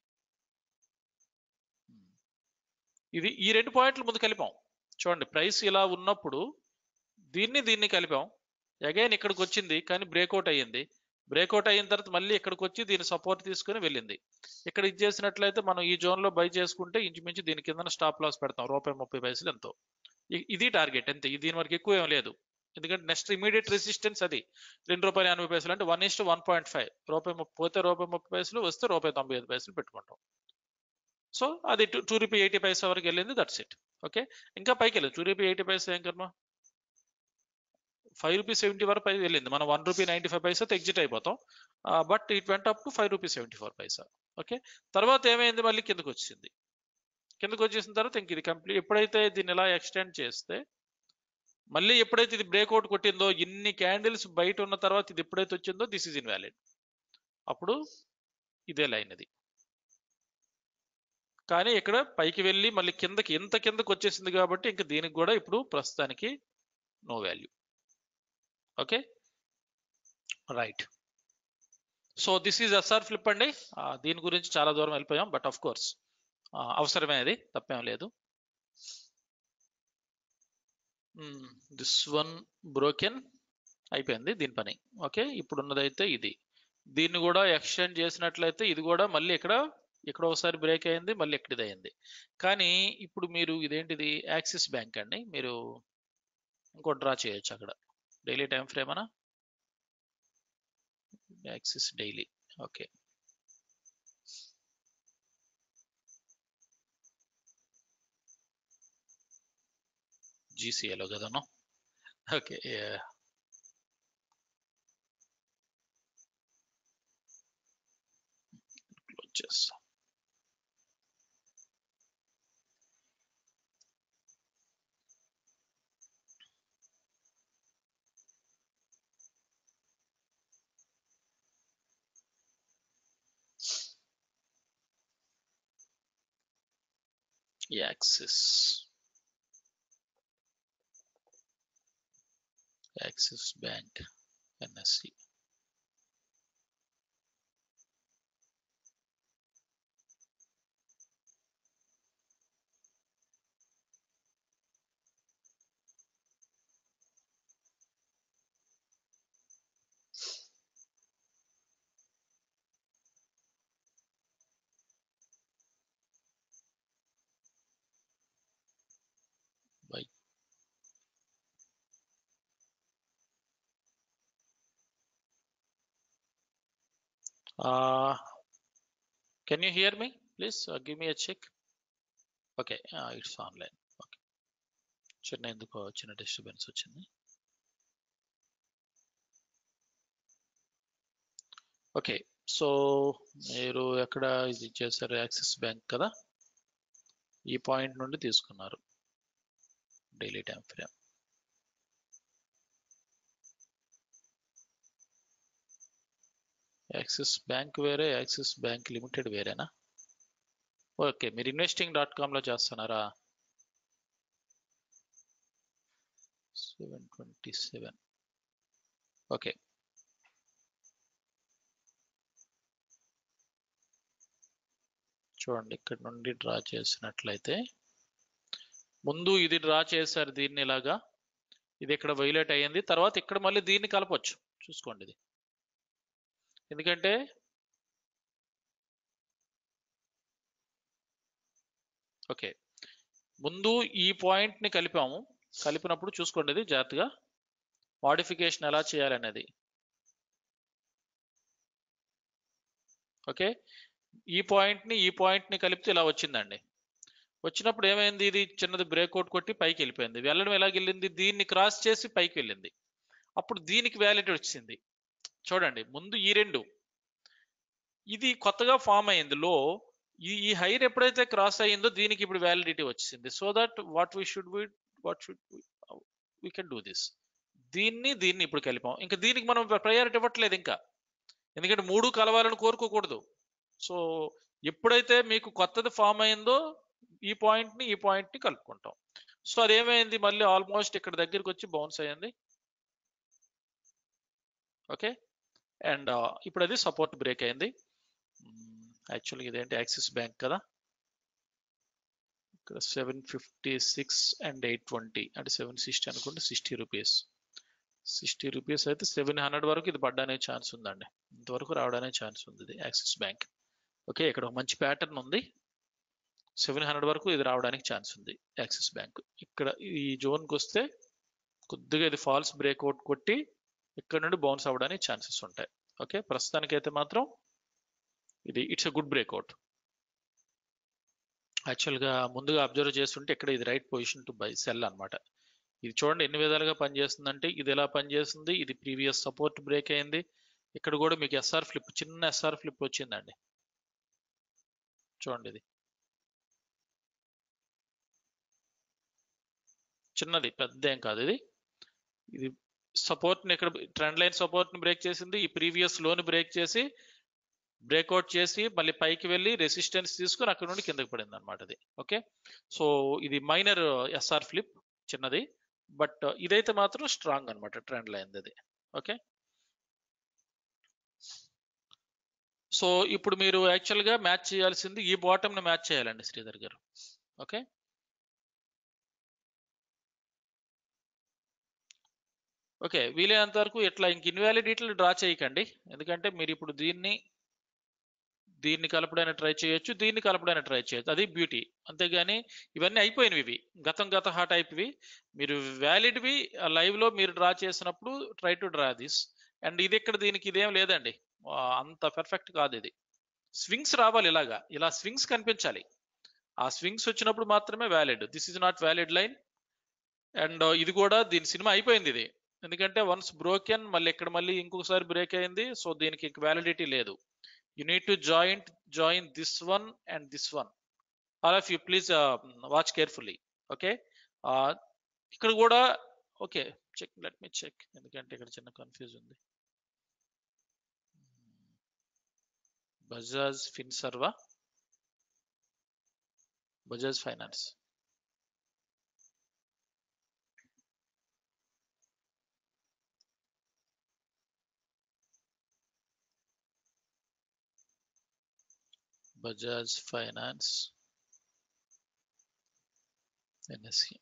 Speaker 2: ఇది ఈ రెండు పాయింట్లు ముందు కలిపాం చూడండి ప్రైస్ ఇలా ఉన్నప్పుడు దీన్ని దీన్ని కలిపాం అగైన్ ఇక్కడికి వచ్చింది కానీ బ్రేక్అవుట్ అయ్యింది బ్రేక్అవుట్ అయిన తర్వాత మళ్ళీ ఇక్కడికి వచ్చి దీని సపోర్ట్ తీసుకుని వెళ్ళింది ఇక్కడ ఇది చేసినట్లయితే మనం ఈ జోన్ లో బై చేసుకుంటే ఇంచుమించు దీని కింద స్టాప్ లాస్ పెడతాం రూపాయి ముప్పై పైసలు ఎంతో ఇది టార్గెట్ అంతే దీని వరకు ఎక్కువ ఏం లేదు ఎందుకంటే నెక్స్ట్ ఇమీడియట్ రెసిస్టెన్స్ అది రెండు రూపాయలు ఎనభై పైసలు అంటే one is one point five రూపాయి పోతే రూపాయి ముప్పై పైసలు వస్తే రూపాయి తొంభై ఐదు పైసలు పెట్టుకుంటాం సో అది two two rupee eighty paisa వరకు వెళ్ళింది దట్స్ ఇట్ ఓకే ఇంకా పైకి వెళ్ళింది టూ రూపీ ఎయిటీ పైసా ఏం కర్మ ఫైవ్ రూపీ సెవెంటీ వరకు పై వెళ్ళింది మనం one rupee ninety five paisa exit అయిపోతాం but it went up to five rupee seventy four paisa okay తర్వాత ఏమైంది మళ్ళీ కిందకు వచ్చింది కిందకు వచ్చేసిన తర్వాత ఇంక ఇది కంప్లీట్ ఎప్పుడైతే దీన్ని ఇలా ఎక్స్టెండ్ చేస్తే మళ్ళీ ఎప్పుడైతే ఇది బ్రేక్అవుట్ కొట్టిందో ఇన్ని క్యాండిల్స్ బయట ఉన్న తర్వాత ఇది ఎప్పుడైతే వచ్చిందో దిస్ ఇస్ ఇన్వాలిడ్ అప్పుడు ఇదే లైన్ ఇది కానీ ఇక్కడ పైకి వెళ్ళి మళ్ళీ కిందకి ఎంత కిందకి వచ్చేసింది కాబట్టి ఇంకా దీనికి కూడా ఇప్పుడు ప్రస్తుతానికి no value okay right so this is SR flip అండి దీని గురించి చాలా దూరం వెళ్ళిపోయాం బట్ ఆఫ్ కోర్స్ అవసరమే అది తప్పేం లేదు దిస్ వన్ బ్రోకెన్ అయిపోయింది దీని పని ఓకే ఇప్పుడు ఉన్నదైతే ఇది దీన్ని కూడా ఎక్స్టెండ్ చేసినట్లయితే ఇది కూడా మళ్ళీ ఇక్కడ ఇక్కడ ఒకసారి బ్రేక్ అయింది మళ్ళీ ఎక్కడిది అయింది కానీ ఇప్పుడు మీరు ఇదేంటిది యాక్సిస్ బ్యాంక్ అండి మీరు ఇంకో డ్రా చేయొచ్చు అక్కడ డైలీ టైం ఫ్రేమ్ అనా యాక్సిస్ డైలీ ఓకే జీసీఏలో కదను ఓకే క్లోజ్ చేస్తా Axis Axis bank NSC buy Uh, can you hear me? Please uh, give me a check. Okay, uh, it's online. Okay. చిన్న ఎందుకో చిన్న డిస్టర్బెన్స్ వచ్చింది ఓకే సో మీరు ఎక్కడ ఇది చేశారు యాక్సిస్ బ్యాంక్ కదా ఈ పాయింట్ నుండి తీసుకున్నారు daily time frame Axis Bank వేరే యాక్సిస్ బ్యాంక్ లిమిటెడ్ వేరేనా ఓకే మీరు ఇన్వెస్టింగ్ డాట్ కామ్లో చేస్తున్నారా సెవెన్ ట్వంటీ సెవెన్ ఓకే చూడండి ఇక్కడ నుండి డ్రా చేసినట్లయితే ముందు ఇది డ్రా చేశారు దీన్ని ఇలాగా ఇది ఇక్కడ వైలేట్ అయ్యింది తర్వాత ఇక్కడ మళ్ళీ దీన్ని కలపొచ్చు చూసుకోండి ఇది ఎందుకంటే ఓకే ముందు ఈ పాయింట్ ని కలిపాము కలిపినప్పుడు చూసుకోండి ఇది జాగ్రత్తగా మాడిఫికేషన్ ఎలా చేయాలనేది ఓకే ఈ పాయింట్ ని ఈ పాయింట్ ని కలిపితే ఇలా వచ్చిందండి వచ్చినప్పుడు ఏమైంది ఇది చిన్నది బ్రేక్అవుట్ కొట్టి పైకి వెళ్ళిపోయింది వెళ్ళడం ఎలా వెళ్ళింది దీన్ని క్రాస్ చేసి పైకి వెళ్ళింది అప్పుడు దీనికి వ్యాలిటీ వచ్చింది చూడండి ముందు ఈ రెండు ఇది కొత్తగా ఫామ్ అయింది లో ఈ ఈ హైర్ ఎప్పుడైతే క్రాస్ అయ్యిందో దీనికి ఇప్పుడు వ్యాలిడిటీ వచ్చింది so that what we should we what should we can do this దీన్ని దీన్ని ఇప్పుడు కలిపాం ఇంకా దీనికి మనం ప్రయారిటీ ఇవ్వట్లేదు ఇంకా ఎందుకంటే మూడు కలవాలని కోరుకోకూడదు సో ఎప్పుడైతే మీకు కొత్తది ఫామ్ అయిందో ఈ పాయింట్ ని ఈ పాయింట్ ని కలుపుకుంటాం సో అదేమైంది మళ్ళీ ఆల్మోస్ట్ ఇక్కడ దగ్గరికి వచ్చి బౌన్స్ అయ్యింది ఓకే అండ్ ఇప్పుడు అది సపోర్ట్ బ్రేక్ అయింది యాక్చువల్గా ఇదేంటి యాక్సిస్ బ్యాంక్ కదా ఇక్కడ seven fifty six and eight twenty అంటే సెవెన్ సిక్స్టీ అనుకుంటే సిక్స్టీ రూపీస్ సిక్స్టీ రూపీస్ అయితే సెవెన్ హండ్రెడ్ వరకు ఇది పడ్డానికి ఛాన్స్ ఉందండి ఇంతవరకు రావడానికి ఛాన్స్ ఉంది ఇది యాక్సిస్ బ్యాంక్ ఓకే ఇక్కడ ఒక మంచి ప్యాటర్న్ ఉంది సెవెన్ హండ్రెడ్ వరకు ఇది రావడానికి ఛాన్స్ ఉంది యాక్సిస్ బ్యాంక్ ఇక్కడ ఈ జోన్కి వస్తే కొద్దిగా ఇది ఫాల్స్ బ్రేక్అవుట్ కొట్టి ఇక్కడ నుండి బౌన్స్ అవ్వడానికి ఛాన్సెస్ ఉంటాయి ఓకే ప్రస్తుతానికైతే మాత్రం ఇది ఇట్స్ ఎ గుడ్ బ్రేక్అవుట్ యాక్చువల్గా ముందుగా అబ్జర్వ్ చేస్తుంటే ఇక్కడ ఇది right position to buy sell అన్నమాట ఇది చూడండి ఎన్ని విధాలుగా పనిచేస్తుందంటే ఇది ఎలా పనిచేస్తుంది ఇది ప్రీవియస్ సపోర్ట్ బ్రేక్ అయింది ఇక్కడ కూడా మీకు ఎస్ఆర్ ఫ్లిప్ చిన్న ఎస్ఆర్ ఫ్లిప్ వచ్చిందండి చూడండి ఇది చిన్నది పెద్ద ఏం కాదు ఇది ఇది సపోర్ట్ ని ఇక్కడ ట్రెండ్ లైన్ సపోర్ట్ ని బ్రేక్ చేసింది ఈ ప్రీవియస్ లోని బ్రేక్ చేసి బ్రేక్అవుట్ చేసి మళ్ళీ పైకి వెళ్ళి రెసిస్టెన్స్ తీసుకుని అక్కడ నుండి కిందకి పడింది అనమాట అది ఓకే సో ఇది మైనర్ ఎస్ఆర్ ఫ్లిప్ చిన్నది బట్ ఇదైతే మాత్రం స్ట్రాంగ్ అనమాట ట్రెండ్ లైన్ అది ఓకే సో ఇప్పుడు మీరు యాక్చువల్గా మ్యాచ్ చేయాల్సింది ఈ బాటమ్ ని మ్యాచ్ చేయాలండి శ్రీధర్ గారు ఓకే ఓకే వీలైనంత వరకు ఇట్లా ఇంక ఇన్వాలిడిటీలు డ్రా చేయకండి ఎందుకంటే మీరు ఇప్పుడు దీన్ని దీన్ని కలపడానికి ట్రై చేయొచ్చు దీన్ని కలపడానికి ట్రై చేయొచ్చు అది బ్యూటీ అంతేగాని ఇవన్నీ అయిపోయినవి ఇవి గతం గత హా టైప్వి మీరు వ్యాలిడ్వి లైవ్ లో మీరు డ్రా చేసినప్పుడు try to draw this and ఇది ఇక్కడ దీనికి ఇదేం లేదండి అంత పర్ఫెక్ట్ కాదు ఇది స్వింగ్స్ రావాలి ఇలాగా ఇలా స్వింగ్స్ కనిపించాలి ఆ స్వింగ్స్ వచ్చినప్పుడు మాత్రమే valid this is not valid line and ఇది కూడా దీని సినిమా అయిపోయింది ఇది ఎందుకంటే వన్స్ బ్రోకెన్ మళ్ళీ ఇక్కడ మళ్ళీ ఇంకొకసారి బ్రేక్ అయింది సో దీనికి వ్యాలిడిటీ లేదు you need to joint join this one and this one all of you please watch carefully okay ఇక్కడ కూడా okay check let me check ఎందుకంటే ఇక్కడ చిన్న కన్ఫ్యూజ్ ఉంది Bajaj Finserv Bajaj Finance Bajaj Finance NSC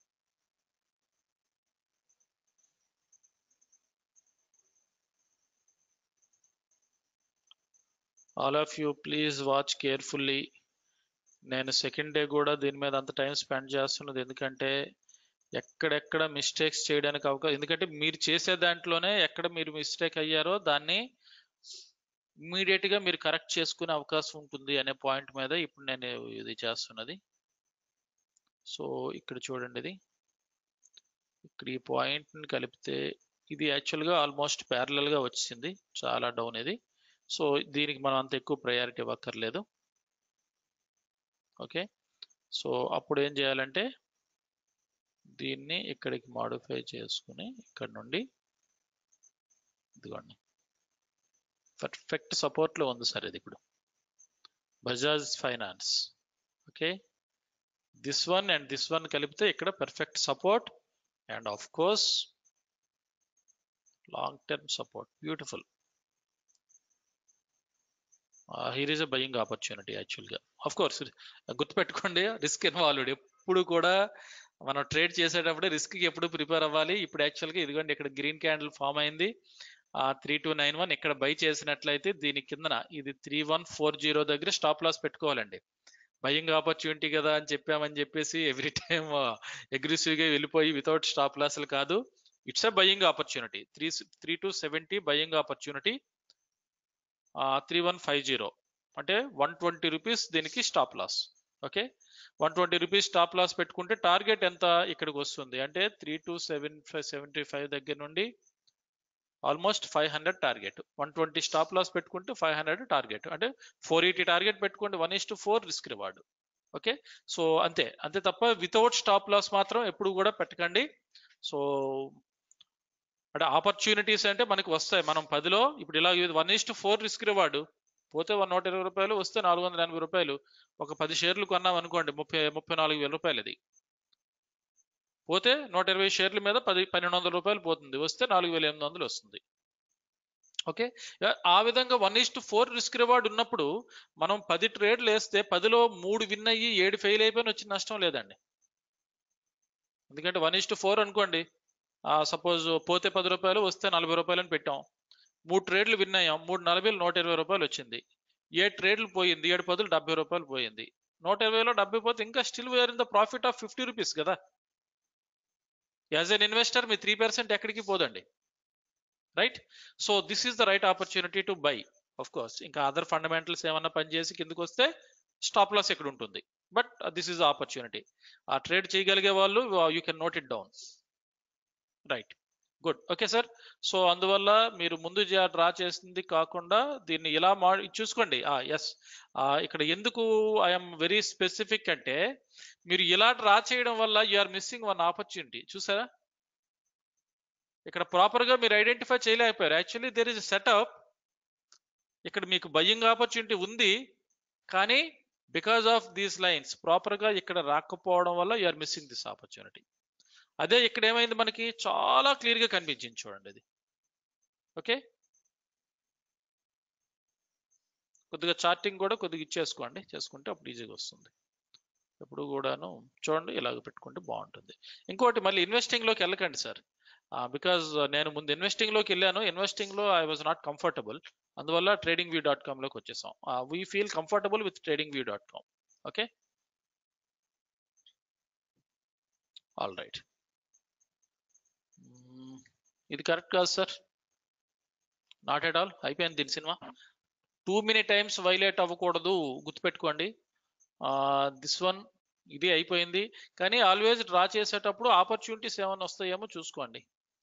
Speaker 2: all of you please watch carefully నేను second day కూడా దీని మీద అంత టైం స్పెండ్ చేస్తున్నది ఎందుకంటే ఎక్కడెక్కడ మిస్టేక్స్ చేయడానికి అవకాశం ఎందుకంటే మీరు చేసే దాంట్లోనే ఎక్కడ మీరు మిస్టేక్ అయ్యారో దాన్ని ఇమ్మీడియట్ గా మీరు కరెక్ట్ చేసుకునే అవకాశం ఉంటుంది అనే పాయింట్ మీద ఇప్పుడు నేను ఇది చేస్తున్నది సో ఇక్కడ చూడండి ఇది ఇక్కడ ఈ పాయింట్ ని కలిపితే ఇది యాక్చువల్ గా ఆల్మోస్ట్ ప్యారలల్ గా వచ్చింది చాలా డౌన్ ఇది సో దీనికి మనం అంత ఎక్కువ ప్రయారిటీ ఇవ్వక్కర్లేదు ఓకే సో అప్పుడు ఏం చేయాలంటే దీన్ని ఇక్కడికి మాడిఫై చేసుకుని ఇక్కడ నుండి ఇదిగోండి పర్ఫెక్ట్ సపోర్ట్ లో ఉంది సార్ ఇది ఇప్పుడు Bajaj Finance okay this one and this one కలిపితే ఇక్కడ perfect support and of course long term support beautiful here is a buying opportunity యాక్చువల్గా ఆఫ్ కోర్స్ గుర్తుపెట్టుకోండి రిస్క్ ఇన్వాల్వ్డ్ ఎప్పుడు కూడా మనం ట్రేడ్ చేసేటప్పుడు రిస్క్ కి ఎప్పుడు ప్రిపేర్ అవ్వాలి ఇప్పుడు యాక్చువల్గా ఇదిగోండి ఇక్కడ గ్రీన్ క్యాండిల్ ఫామ్ అయింది త్రీ టూ నైన్ వన్ ఇక్కడ బై చేసినట్లయితే దీని కిందన ఇది త్రీ వన్ ఫోర్ జీరో దగ్గర స్టాప్ లాస్ పెట్టుకోవాలండి బయింగ్ ఆపర్చునిటీ కదా అని చెప్పామని చెప్పేసి ఎవ్రీ టైం అగ్రెసివ్ గా వెళ్ళిపోయి వితౌట్ స్టాప్ లాస్లు కాదు it's a buying opportunity three three two seventy buying opportunity three one five zero అంటే వన్ ట్వంటీ రూపీస్ దీనికి stop loss okay one twenty rupees stop loss పెట్టుకుంటే టార్గెట్ ఎంత ఇక్కడికి వస్తుంది అంటే three two seven five seventy five దగ్గర నుండి almost five hundred target one twenty stop loss పెట్టుకుంటే ఫైవ్ హండ్రెడ్ టార్గెట్ అంటే ఫోర్ ఎయిటీ టార్గెట్ పెట్టుకుంటే one is to four risk reward okay so అంతే అంతే తప్ప వితౌట్ స్టాప్ లాస్ మాత్రం ఎప్పుడు కూడా పెట్టకండి సో అంటే ఆపర్చునిటీస్ అంటే మనకి వస్తాయి మనం పదిలో ఇప్పుడు ఇలా one is to four risk reward పోతే వన్ నూట ఇరవై రూపాయలు వస్తే నాలుగు వందల ఎనభై రూపాయలు ఒక పది షేర్లు కొన్నాం అనుకోండి ముప్పై ముప్పై నాలుగు వేల రూపాయలు అది పోతే నూట ఇరవై షేర్ల మీద పది పన్నెండు వందల రూపాయలు పోతుంది వస్తే నాలుగు వేల ఎనిమిది వందలు వస్తుంది ఓకే ఆ విధంగా one is to four risk reward ఉన్నప్పుడు మనం పది ట్రేడ్లు వేస్తే పదిలో మూడు విన్ అయ్యి ఏడు ఫెయిల్ అయిపోయిన వచ్చిన నష్టం లేదండి ఎందుకంటే వన్ ఇస్ టు ఫోర్ అనుకోండి సపోజ్ పోతే పది రూపాయలు వస్తే నలభై రూపాయలు అని పెట్టాం మూడు ట్రేడ్లు విన్ అయ్యాం మూడు నలభై నూట ఇరవై రూపాయలు వచ్చింది ఏడు ట్రేడ్లు పోయింది ఏడు పదులు డెబ్బై రూపాయలు పోయింది నూట ఇరవైలో డెబ్బై పోతే ఇంకా still we're in the profit of fifty rupees కదా యాజ్ ఎన్ ఇన్వెస్టర్ మీ త్రీ పర్సెంట్ ఎక్కడికి పోదండి right so this is the right opportunity to buy of course ఇంకా అదర్ ఫండమెంటల్స్ ఏమన్నా పనిచేసి కిందకి వస్తే స్టాప్ లాస్ ఇక్కడ ఉంటుంది బట్ దిస్ ఈస్ ఆపర్చునిటీ ఆ ట్రేడ్ చేయగలిగే వాళ్ళు you can note it down right good okay sir so అందువల్ల మీరు ముందు డ్రా చేసింది కాకుండా దీన్ని ఇలా మా చూసుకోండి ఎస్ ఇక్కడ ఎందుకు ఐఎమ్ వెరీ స్పెసిఫిక్ అంటే మీరు ఇలా డ్రా చేయడం వల్ల you are missing one opportunity చూసారా ఇక్కడ ప్రాపర్ గా మీరు ఐడెంటిఫై చేయలేకపోయారు యాక్చువల్లీ దేర్ ఇస్ సెటప్ ఇక్కడ మీకు బయ్యింగ్ ఆపర్చునిటీ ఉంది కానీ because of these lines proper గా ఇక్కడ రాకపోవడం వల్ల you are missing this opportunity అదే ఇక్కడ ఏమైంది మనకి చాలా క్లియర్ గా కనిపించింది చూడండి అది ఓకే కొద్దిగా చార్టింగ్ కూడా కొద్దిగా ఇచ్చేసుకోండి చేసుకుంటే అప్పుడు ఈజీగా వస్తుంది ఎప్పుడు కూడాను చూడండి ఇలాగ పెట్టుకుంటే బాగుంటుంది ఇంకోటి మళ్ళీ ఇన్వెస్టింగ్ లోకి వెళ్ళకండి సార్ బికాజ్ నేను ముందు ఇన్వెస్టింగ్ లోకి వెళ్ళాను ఇన్వెస్టింగ్ లో ఐ వాజ్ నాట్ కంఫర్టబుల్ అందువల్ల ట్రేడింగ్ వ్యూ డాట్ కామ్ లోకి వచ్చేసాం we feel comfortable with trading view dot com okay all right ఇది కరెక్ట్ కాదు సార్ నాట్ ఎట్ ఆల్ అయిపోయింది దీని cinema too many times violate అవ్వకూడదు గుర్తుపెట్టుకోండి దిస్ వన్ ఇది అయిపోయింది కానీ ఆల్వేస్ డ్రా చేసేటప్పుడు ఆపర్చునిటీస్ ఏమైనా వస్తాయేమో చూసుకోండి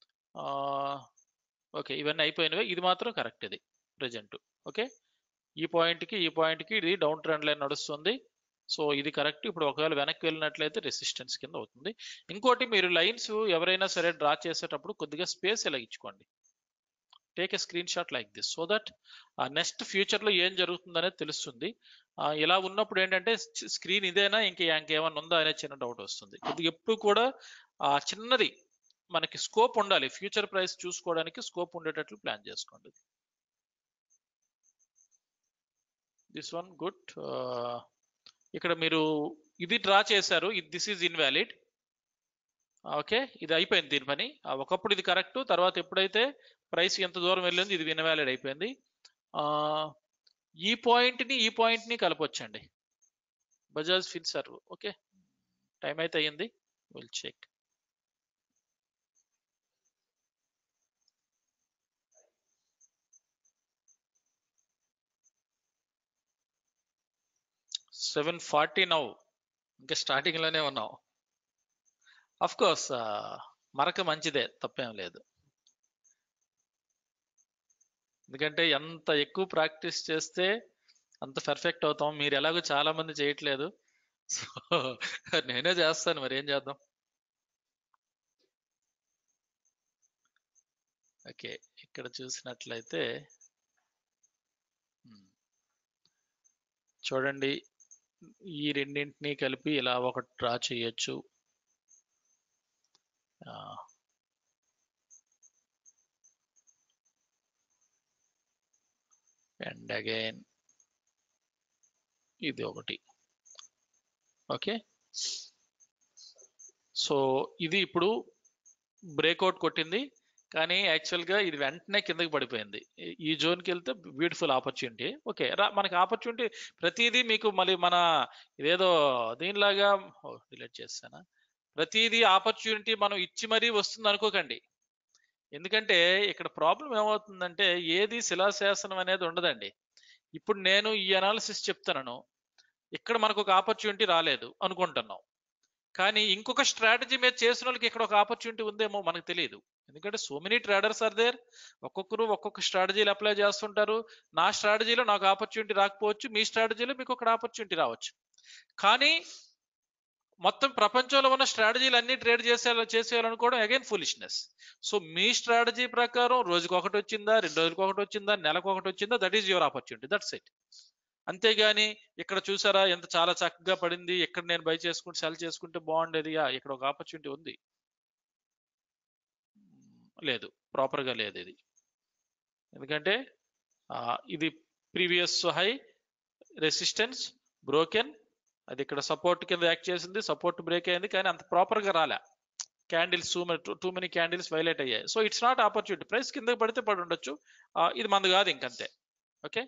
Speaker 2: ఓకే ఇవన్నీ అయిపోయినవి ఇది మాత్రం కరెక్ట్ ఇది ప్రజెంట్ ఓకే ఈ పాయింట్కి ఈ పాయింట్కి ఇది డౌన్ ట్రెండ్ లైన్ నడుస్తుంది సో ఇది కరెక్ట్ ఇప్పుడు ఒకవేళ వెనక్కి వెళ్ళినట్లయితే రెసిస్టెన్స్ కింద అవుతుంది ఇంకోటి మీరు లైన్స్ ఎవరైనా సరే డ్రా చేసేటప్పుడు కొద్దిగా స్పేస్ ఇలా ఇచ్చుకోండి take a screenshot like this so that next future లో ఏం జరుగుతుందనేది తెలుస్తుంది ఇలా ఉన్నప్పుడు ఏంటంటే స్క్రీన్ ఇదేనా ఇంక ఇంకేమన్నా ఉందా అనే చిన్న డౌట్ వస్తుంది కొద్దిగా ఎప్పుడు కూడా ఆ చిన్నది మనకి స్కోప్ ఉండాలి ఫ్యూచర్ ప్రైస్ చూసుకోవడానికి స్కోప్ ఉండేటట్లు ప్లాన్ చేసుకోండి దిస్ వన్ గుడ్ ఇక్కడ మీరు ఇది డ్రా చేశారు దిస్ ఈజ్ ఇన్వాలిడ్ ఓకే ఇది అయిపోయింది దీని పని ఆ, ఒకప్పుడు ఇది కరెక్ట్ తర్వాత ఎప్పుడైతే ప్రైస్ ఎంత దూరం వెళ్ళింది ఇది ఇన్వాలిడ్ అయిపోయింది ఆ, ఈ పాయింట్ ని ఈ పాయింట్ ని కలపొచ్చండి బజాజ్ ఫిన్సర్వ్ ఓకే టైం అయితే అయ్యింది will check seven forty now ఇంకా స్టార్టింగ్ లోనే ఉన్నాం అఫ్ కోర్స్ మరక మంచిదే తప్పేం లేదు ఎందుకంటే ఎంత ఎక్కువ ప్రాక్టీస్ చేస్తే అంత పర్ఫెక్ట్ అవుతాం మీరు ఎలాగో చాలా మంది చేయట్లేదు సో నేనే చేస్తాను మరి ఏం చేద్దాం ఓకే ఇక్కడ చూసినట్లయితే ఉమ్, చూడండి ఈ రెండింటిని కలిపి ఇలా ఒకటి డ్రా చేయొచ్చు అండ్ అగైన్ ఇది ఒకటి ఓకే సో ఇది ఇప్పుడు బ్రేక్అవుట్ కొట్టింది కానీ యాక్చువల్గా ఇది వెంటనే కిందకి పడిపోయింది ఈ- ఈ జోన్కి వెళ్తే బ్యూటిఫుల్ ఆపర్చునిటీ ఓకే రా మనకి ఆపర్చునిటీ ప్రతిదీ మీకు మళ్ళీ మన ఇదేదో దీనిలాగా డిలీట్ చేస్తానా ప్రతిదీ ఆపర్చునిటీ మనం ఇచ్చి మరీ వస్తుంది అనుకోకండి ఎందుకంటే ఇక్కడ ప్రాబ్లం ఏమవుతుందంటే ఏది శిలాశాసనం అనేది ఉండదండి ఇప్పుడు నేను ఈ అనాలిసిస్ చెప్తున్నాను ఇక్కడ మనకు ఒక ఆపర్చునిటీ రాలేదు అనుకుంటున్నాం కానీ ఇంకొక స్ట్రాటజీ మీద చేసిన వాళ్ళకి ఇక్కడ ఒక ఆపర్చునిటీ ఉందేమో మనకు తెలియదు ఎందుకంటే so many traders are there ఒక్కొక్కరు ఒక్కొక్క స్ట్రాటజీలు అప్లై చేస్తుంటారు నా స్ట్రాటజీలో నాకు ఆపర్చునిటీ రాకపోవచ్చు మీ స్ట్రాటజీలో మీకు ఒక ఆపర్చునిటీ రావచ్చు కానీ మొత్తం ప్రపంచంలో ఉన్న స్ట్రాటజీలు అన్ని ట్రేడ్ చేసే చేసేయాలనుకోవడం అగైన్ ఫులిష్నెస్ సో మీ స్ట్రాటజీ ప్రకారం రోజుకి ఒకటి వచ్చిందా రెండు రోజులకు ఒకటి వచ్చిందా నెలకు ఒకటి వచ్చిందా that is your opportunity that's it అంతేగాని ఇక్కడ చూసారా ఎంత చాలా చక్కగా పడింది ఎక్కడ నేను బై చేసుకుంటే సెల్ చేసుకుంటే బాగుండేది యా, ఇక్కడ ఒక ఆపర్చునిటీ ఉంది లేదు ప్రాపర్ గా లేదు ఇది ఎందుకంటే ఆ, ఇది ప్రీవియస్ హై రెసిస్టెన్స్ బ్రోకెన్ అది ఇక్కడ సపోర్ట్ కింద యాక్ట్ చేసింది సపోర్ట్ బ్రేక్ అయింది కానీ అంత ప్రాపర్ గా రాలే candles too too many candles violate అయ్యాయి so it's not opportunity price కిందకి పడితే పడి ఉండొచ్చు ఆ, ఇది మంది కాదు ఇంకంతే ఓకే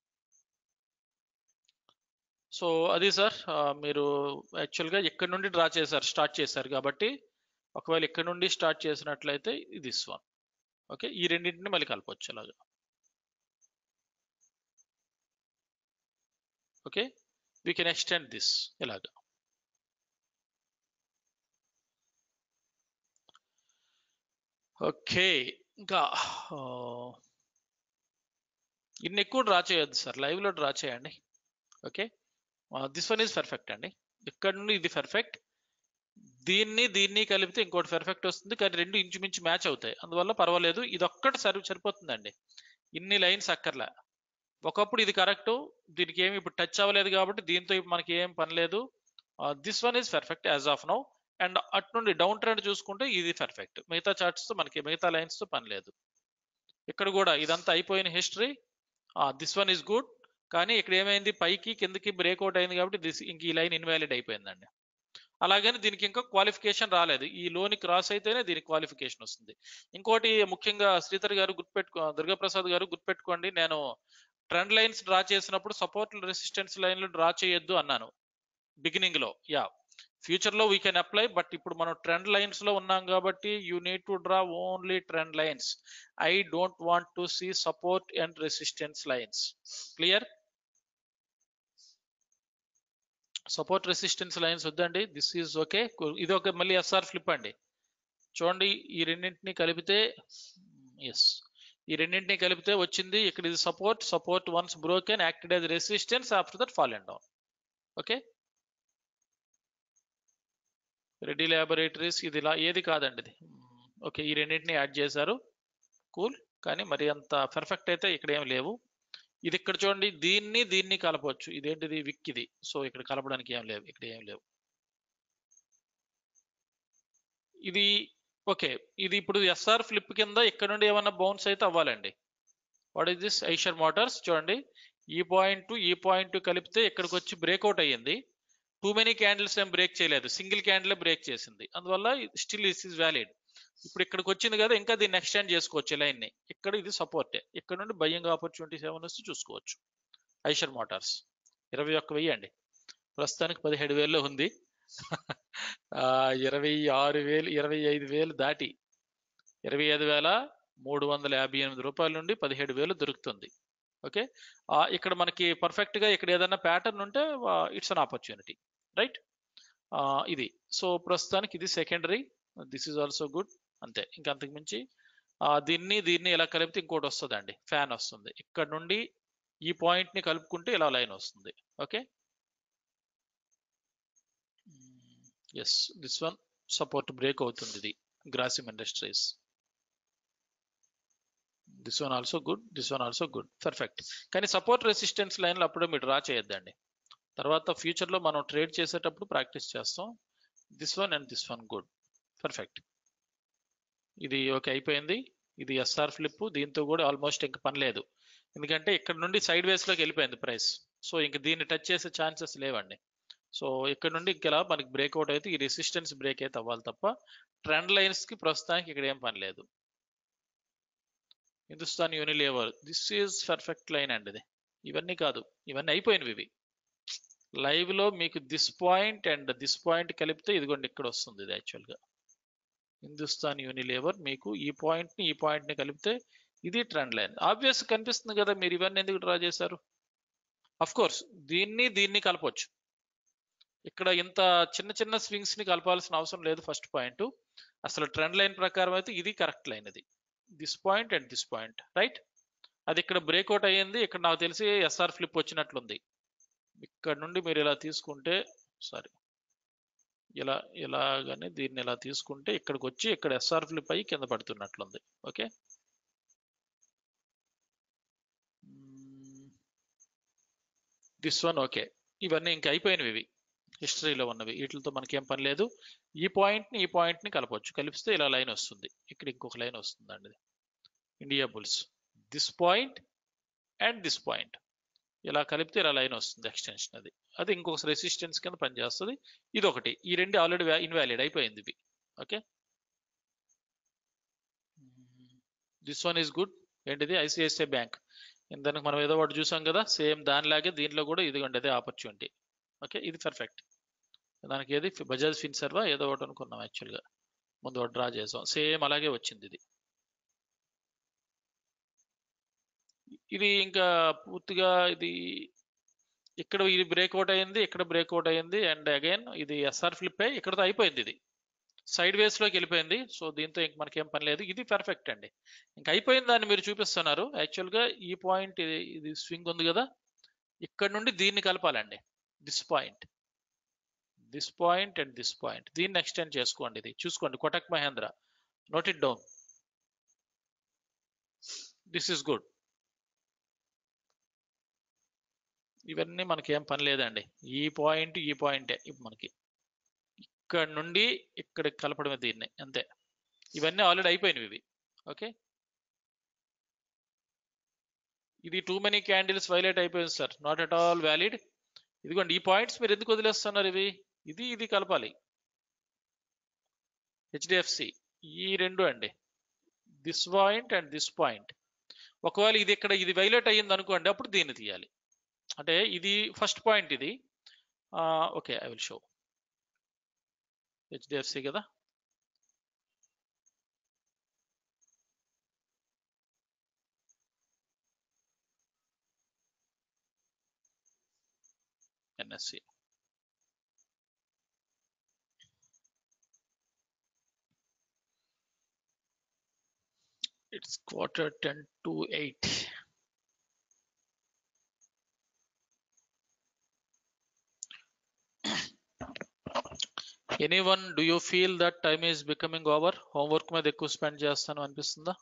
Speaker 2: సో అది సార్ మీరు యాక్చువల్గా ఎక్కడి నుండి డ్రా చేశారు స్టార్ట్ చేశారు కాబట్టి ఒకవేళ ఇక్కడ నుండి స్టార్ట్ చేసినట్లయితే ఇది వన్ ఓకే ఈ రెండింటిని మళ్ళీ కలపొచ్చు అలాగా okay we can extend this ఇలాగా ఓకే ఇంకా ఆ, ఇన్ని ఎక్కువ డ్రా చేయొద్దు సార్ లైవ్లో డ్రా చేయండి okay this one is perfect అండి ఇక్కడ నుండి ఇది పర్ఫెక్ట్ దీన్ని దీన్ని కలిపితే ఇంకోటి పర్ఫెక్ట్ వస్తుంది కానీ రెండు ఇంచుమించు మ్యాచ్ అవుతాయి అందువల్ల పర్వాలేదు ఇది ఒక్కటి సరి సరిపోతుందండి ఇన్ని లైన్స్ అక్కర్లే ఒకప్పుడు ఇది కరెక్ట్ దీనికి ఏమి ఇప్పుడు టచ్ అవ్వలేదు కాబట్టి దీంతో ఇప్పుడు మనకి ఏం పని లేదు this one is perfect as of now and అటు నుండి డౌన్ ట్రెండ్ చూసుకుంటే ఇది పర్ఫెక్ట్ మిగతా charts తో మనకి మిగతా లైన్స్ తో పని లేదు ఇక్కడ కూడా ఇదంతా అయిపోయిన history this one is good కానీ ఇక్కడ ఏమైంది పైకి కిందకి బ్రేక్అవుట్ అయింది కాబట్టి దిస్ ఇంక ఈ లైన్ ఇన్వాలిడ్ అయిపోయిందండి అలాగని దీనికి ఇంకా క్వాలిఫికేషన్ రాలేదు ఈ లోని క్రాస్ అయితేనే దీనికి క్వాలిఫికేషన్ వస్తుంది ఇంకోటి ముఖ్యంగా శ్రీధర్ గారు గుర్తుపెట్టుకో దుర్గాప్రసాద్ గారు గుర్తుపెట్టుకోండి నేను ట్రెండ్ లైన్స్ డ్రా చేసినప్పుడు సపోర్ట్ రెసిస్టెన్స్ లైన్లు డ్రా చేయొద్దు అన్నాను బిగినింగ్ లో యా ఫ్యూచర్ లో వీ కెన్ అప్లై బట్ ఇప్పుడు మనం ట్రెండ్ లైన్స్ లో ఉన్నాం కాబట్టి you need to draw only trend lines I don't want to see support and resistance lines clear support resistance lines వద్దండి దిస్ ఈజ్ ఓకే ఇది ఒక మళ్ళీ ఎస్ఆర్ ఫ్లిప్ అండి చూడండి ఈ రెండింటిని కలిపితే ఎస్ ఈ రెండింటిని కలిపితే వచ్చింది ఇక్కడ ఇది support support once broken acted as resistance after that fall and down okay Reddy Laboratories ఇది ఇలా ఏది కాదండి ఇది ఓకే ఈ రెండింటిని యాడ్ చేశారు కూల్ కానీ మరి అంత పర్ఫెక్ట్ అయితే ఇక్కడ ఏం లేవు ఇది ఇక్కడ చూడండి దీన్ని దీన్ని కలపవచ్చు ఇదేంటిది విక్ ఇది సో ఇక్కడ కలపడానికి ఏం లేవు ఇక్కడ ఏం లేవు ఇది ఓకే ఇది ఇప్పుడు ఎస్ఆర్ ఫ్లిప్ కింద ఇక్కడ నుండి ఏమన్నా బౌన్స్ అయితే అవ్వాలండి what is this Eicher Motors చూడండి ఈ పాయింట్ ఈ పాయింట్ కలిపితే ఇక్కడికి వచ్చి బ్రేక్అవుట్ అయ్యింది టూ మెనీ క్యాండిల్స్ ఏం బ్రేక్ చేయలేదు సింగిల్ క్యాండిల్ బ్రేక్ చేసింది అందువల్ల స్టిల్ ఇస్ ఇస్ వ్యాలిడ్ ఇప్పుడు ఇక్కడికి వచ్చింది కదా ఇంకా దీన్ని ఎక్స్టెండ్ చేసుకోవచ్చు లైన్ ని ఇక్కడ ఇది సపోర్టే ఇక్కడ నుండి బయ్యింగ్ ఆపర్చునిటీస్ ఏమైనా వస్తే చూసుకోవచ్చు ఐషర్ మోటార్స్ ఇరవై ఒక్క వెయ్యి అండి ప్రస్తుతానికి పదిహేడు వేల్లో ఉంది ఆ, ఇరవై ఆరు వేలు ఇరవై ఐదు వేలు దాటి ఇరవై ఐదు వేల మూడు వందల యాభై ఎనిమిది రూపాయల నుండి పదిహేడు వేలు దొరుకుతుంది ఓకే ఇక్కడ మనకి perfect గా ఇక్కడ ఏదైనా ప్యాటర్న్ ఉంటే ఇట్స్ అన్ ఆపర్చునిటీ రైట్ ఇది సో ప్రస్తుతానికి ఇది secondary this is also good అంతే ఇంకా అంతకు మించి ఆ, దీన్ని దీన్ని ఇలా కలిపితే ఇంకోటి వస్తుందండి ఫ్యాన్ వస్తుంది ఇక్కడ నుండి ఈ పాయింట్ ని కలుపుకుంటే ఇలా లైన్ వస్తుంది okay yes this one support break అవుతుంది ఇది Grasim Industries this one also good this one also good perfect కానీ సపోర్ట్ రెసిస్టెన్స్ లైన్లు అప్పుడే మీరు డ్రా చేయొద్దండి తర్వాత ఫ్యూచర్లో మనం ట్రేడ్ చేసేటప్పుడు ప్రాక్టీస్ చేస్తాం this one and this one good perfect ఇది ఓకే అయిపోయింది ఇది ఎస్ఆర్ ఫ్లిప్ దీంతో కూడా ఆల్మోస్ట్ ఇంక పని లేదు ఎందుకంటే ఇక్కడ నుండి సైడ్ వేస్లోకి వెళ్ళిపోయింది ప్రైస్ సో ఇంక దీన్ని టచ్ చేసే ఛాన్సెస్ లేవండి సో ఇక్కడ నుండి ఇంకెలా మనకి బ్రేక్అవుట్ అయితే ఈ రెసిస్టెన్స్ బ్రేక్ అయితే అవ్వాలి తప్ప ట్రెండ్ లైన్స్ కి ప్రస్తుతానికి ఇక్కడ ఏం పని లేదు Hindustan Unilever this is perfect line అండి ఇది ఇవన్నీ కాదు ఇవన్నీ అయిపోయినవి ఇవి లైవ్ లో మీకు this point and this point కలిపితే ఇదిగోండి ఇక్కడ వస్తుంది ఇది యాక్చువల్ గా హిందుస్థాన్ యూనిలేవర్ మీకు ఈ పాయింట్ ని ఈ పాయింట్ ని కలిపితే ఇది ట్రెండ్ లైన్ ఆబ్వియస్ కనిపిస్తుంది కదా మీరు ఇవన్నీ ఎందుకు డ్రా చేశారు అఫ్ కోర్స్ దీన్ని దీన్ని కలపొచ్చు ఇక్కడ ఇంత చిన్న చిన్న స్వింగ్స్ ని కలపాల్సిన అవసరం లేదు ఫస్ట్ పాయింట్ అసలు ట్రెండ్ లైన్ ప్రకారం అయితే ఇది కరెక్ట్ లైన్ ఇది this point and this point right అది ఇక్కడ బ్రేక్అవుట్ అయ్యింది ఇక్కడ నాకు తెలిసి ఎస్ఆర్ ఫ్లిప్ వచ్చినట్లుంది ఇక్కడ నుండి మీరు ఇలా తీసుకుంటే సారీ ఇలా ఇలాగని దీన్ని ఇలా తీసుకుంటే ఇక్కడికి వచ్చి ఇక్కడ ఎస్ఆర్ ఫ్లిప్ అయ్యి కింద పడుతున్నట్లుంది ఓకే దిస్ వన్ ఓకే ఇవన్నీ ఇంకా అయిపోయినవి ఇవి హిస్టరీలో ఉన్నవి వీటితో మనకేం పని లేదు ఈ పాయింట్ని ఈ పాయింట్ని కలపవచ్చు కలిపిస్తే ఇలా లైన్ వస్తుంది ఇక్కడ ఇంకొక లైన్ వస్తుందండి Indiabulls this point and this point ఇలా కలిపితే ఇలా లైన్ వస్తుంది ఎక్స్టెన్షన్ అది అది ఇంకొక రెసిస్టెన్స్ కింద పనిచేస్తుంది ఇది ఒకటి ఈ రెండు ఆల్రెడీ ఇన్వాలిడ్ అయిపోయింది ఇవి okay this one is good ఏంటిది ఐసిఐసిఐ బ్యాంక్ దానికి మనం ఏదో ఒకటి చూసాం కదా సేమ్ దానిలాగే దీంట్లో కూడా ఇదిగోండి అదే ఆపర్చునిటీ ఓకే ఇది పర్ఫెక్ట్ దానికి ఏది బజాజ్ ఫిన్సర్వా ఏదో ఒకటి అనుకున్నాం యాక్చువల్గా ముందు ఒకటి డ్రా చేసాం సేమ్ అలాగే వచ్చింది ఇది ఇది ఇంకా పూర్తిగా ఇది ఇక్కడ ఇది బ్రేక్అవుట్ అయింది ఇక్కడ బ్రేక్అవుట్ అయింది అండ్ అగైన్ ఇది ఎస్ఆర్ ఫ్లిప్ అయ్యి ఇక్కడతో అయిపోయింది ఇది సైడ్ వేస్ లోకి వెళ్ళిపోయింది సో దీంతో ఇంక మనకేం పని లేదు ఇది పర్ఫెక్ట్ అండి ఇంకా అయిపోయింది దాన్ని మీరు చూపిస్తున్నారు యాక్చువల్ గా ఈ పాయింట్ ఇది ఇది స్వింగ్ ఉంది కదా ఇక్కడ నుండి దీన్ని కలపాలండి this point this point and this point దీన్ని ఎక్స్టెండ్ చేసుకోండి ఇది చూసుకోండి Kotak Mahindra note it down this is good ఇవన్నీ మనకి ఏం పని లేదండి ఈ పాయింట్ ఈ పాయింటే ఇప్పుడు మనకి ఇక్కడ నుండి ఇక్కడికి కలపడమే దీన్ని అంతే ఇవన్నీ ఆల్రెడీ అయిపోయినవి ఇవి ఓకే ఇది టూ మెనీ క్యాండిల్స్ వైలేట్ అయిపోయింది sir not at all valid ఇదిగోండి ఈ పాయింట్స్ మీరు ఎందుకు వదిలేస్తున్నారు ఇవి ఇది ఇది కలపాలి హెచ్డిఎఫ్సి ఈ రెండు అండి this point and this point ఒకవేళ ఇది ఇక్కడ ఇది వైలేట్ అయ్యింది అనుకోండి అప్పుడు దీన్ని తీయాలి అంటే ఇది ఫస్ట్ పాయింట్ ఇది okay I will show HDFC కదా NSC it's quarter 10 to 8 anyone do you feel that time is becoming over homework మీద ఎక్కువ స్పెండ్ చేస్తాను అనిపిస్తుందా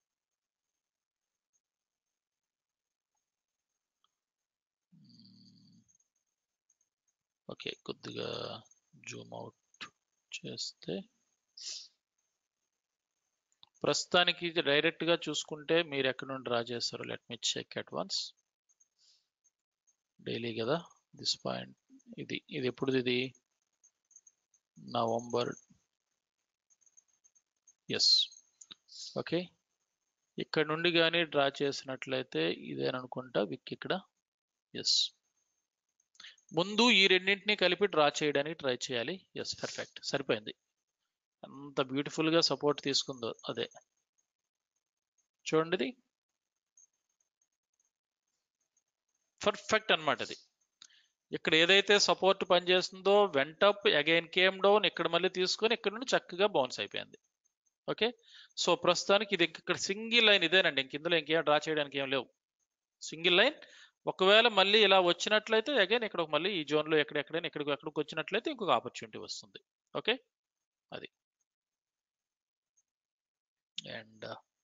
Speaker 2: ఓకే కొద్దిగా జూమ్ అవుట్ చేస్తే ప్రస్తుతానికి ఇది డైరెక్ట్ గా చూసుకుంటే మీరు ఎక్కడ నుండి డ్రా చేస్తారో let me check at once daily కదా దిస్ పాయింట్ ఇది ఇది ఎప్పుడు ఇది నవంబర్ ఎస్ ఓకే ఇక్కడ నుండి కానీ డ్రా చేసినట్లయితే ఇదేననుకుంటా విక్ ఇక్కడ ఎస్ ముందు ఈ రెండింటిని కలిపి డ్రా చేయడానికి ట్రై చేయాలి ఎస్ పర్ఫెక్ట్ సరిపోయింది అంత బ్యూటిఫుల్ గా సపోర్ట్ తీసుకుందో అదే చూడండి ఇది పర్ఫెక్ట్ అన్నమాట ఇది ఇక్కడ ఏదైతే సపోర్ట్ పనిచేస్తుందో వెంటప్ అగైన్ కేమ్ డౌన్ ఇక్కడ మళ్ళీ తీసుకొని ఇక్కడ నుండి చక్కగా బౌన్స్ అయిపోయింది ఓకే సో ప్రస్తుతానికి ఇది ఇక్కడ సింగిల్ లైన్ ఇదేనండి ఇంక ఇందులో ఇంకేం డ్రా చేయడానికి ఏం లేవు సింగిల్ లైన్ ఒకవేళ మళ్ళీ ఇలా వచ్చినట్లయితే అగైన్ ఇక్కడ మళ్ళీ ఈ జోన్లో ఎక్కడెక్కడైనా ఇక్కడికి ఎక్కడికి వచ్చినట్లయితే ఇంకొక ఆపర్చునిటీ వస్తుంది ఓకే అది అండ్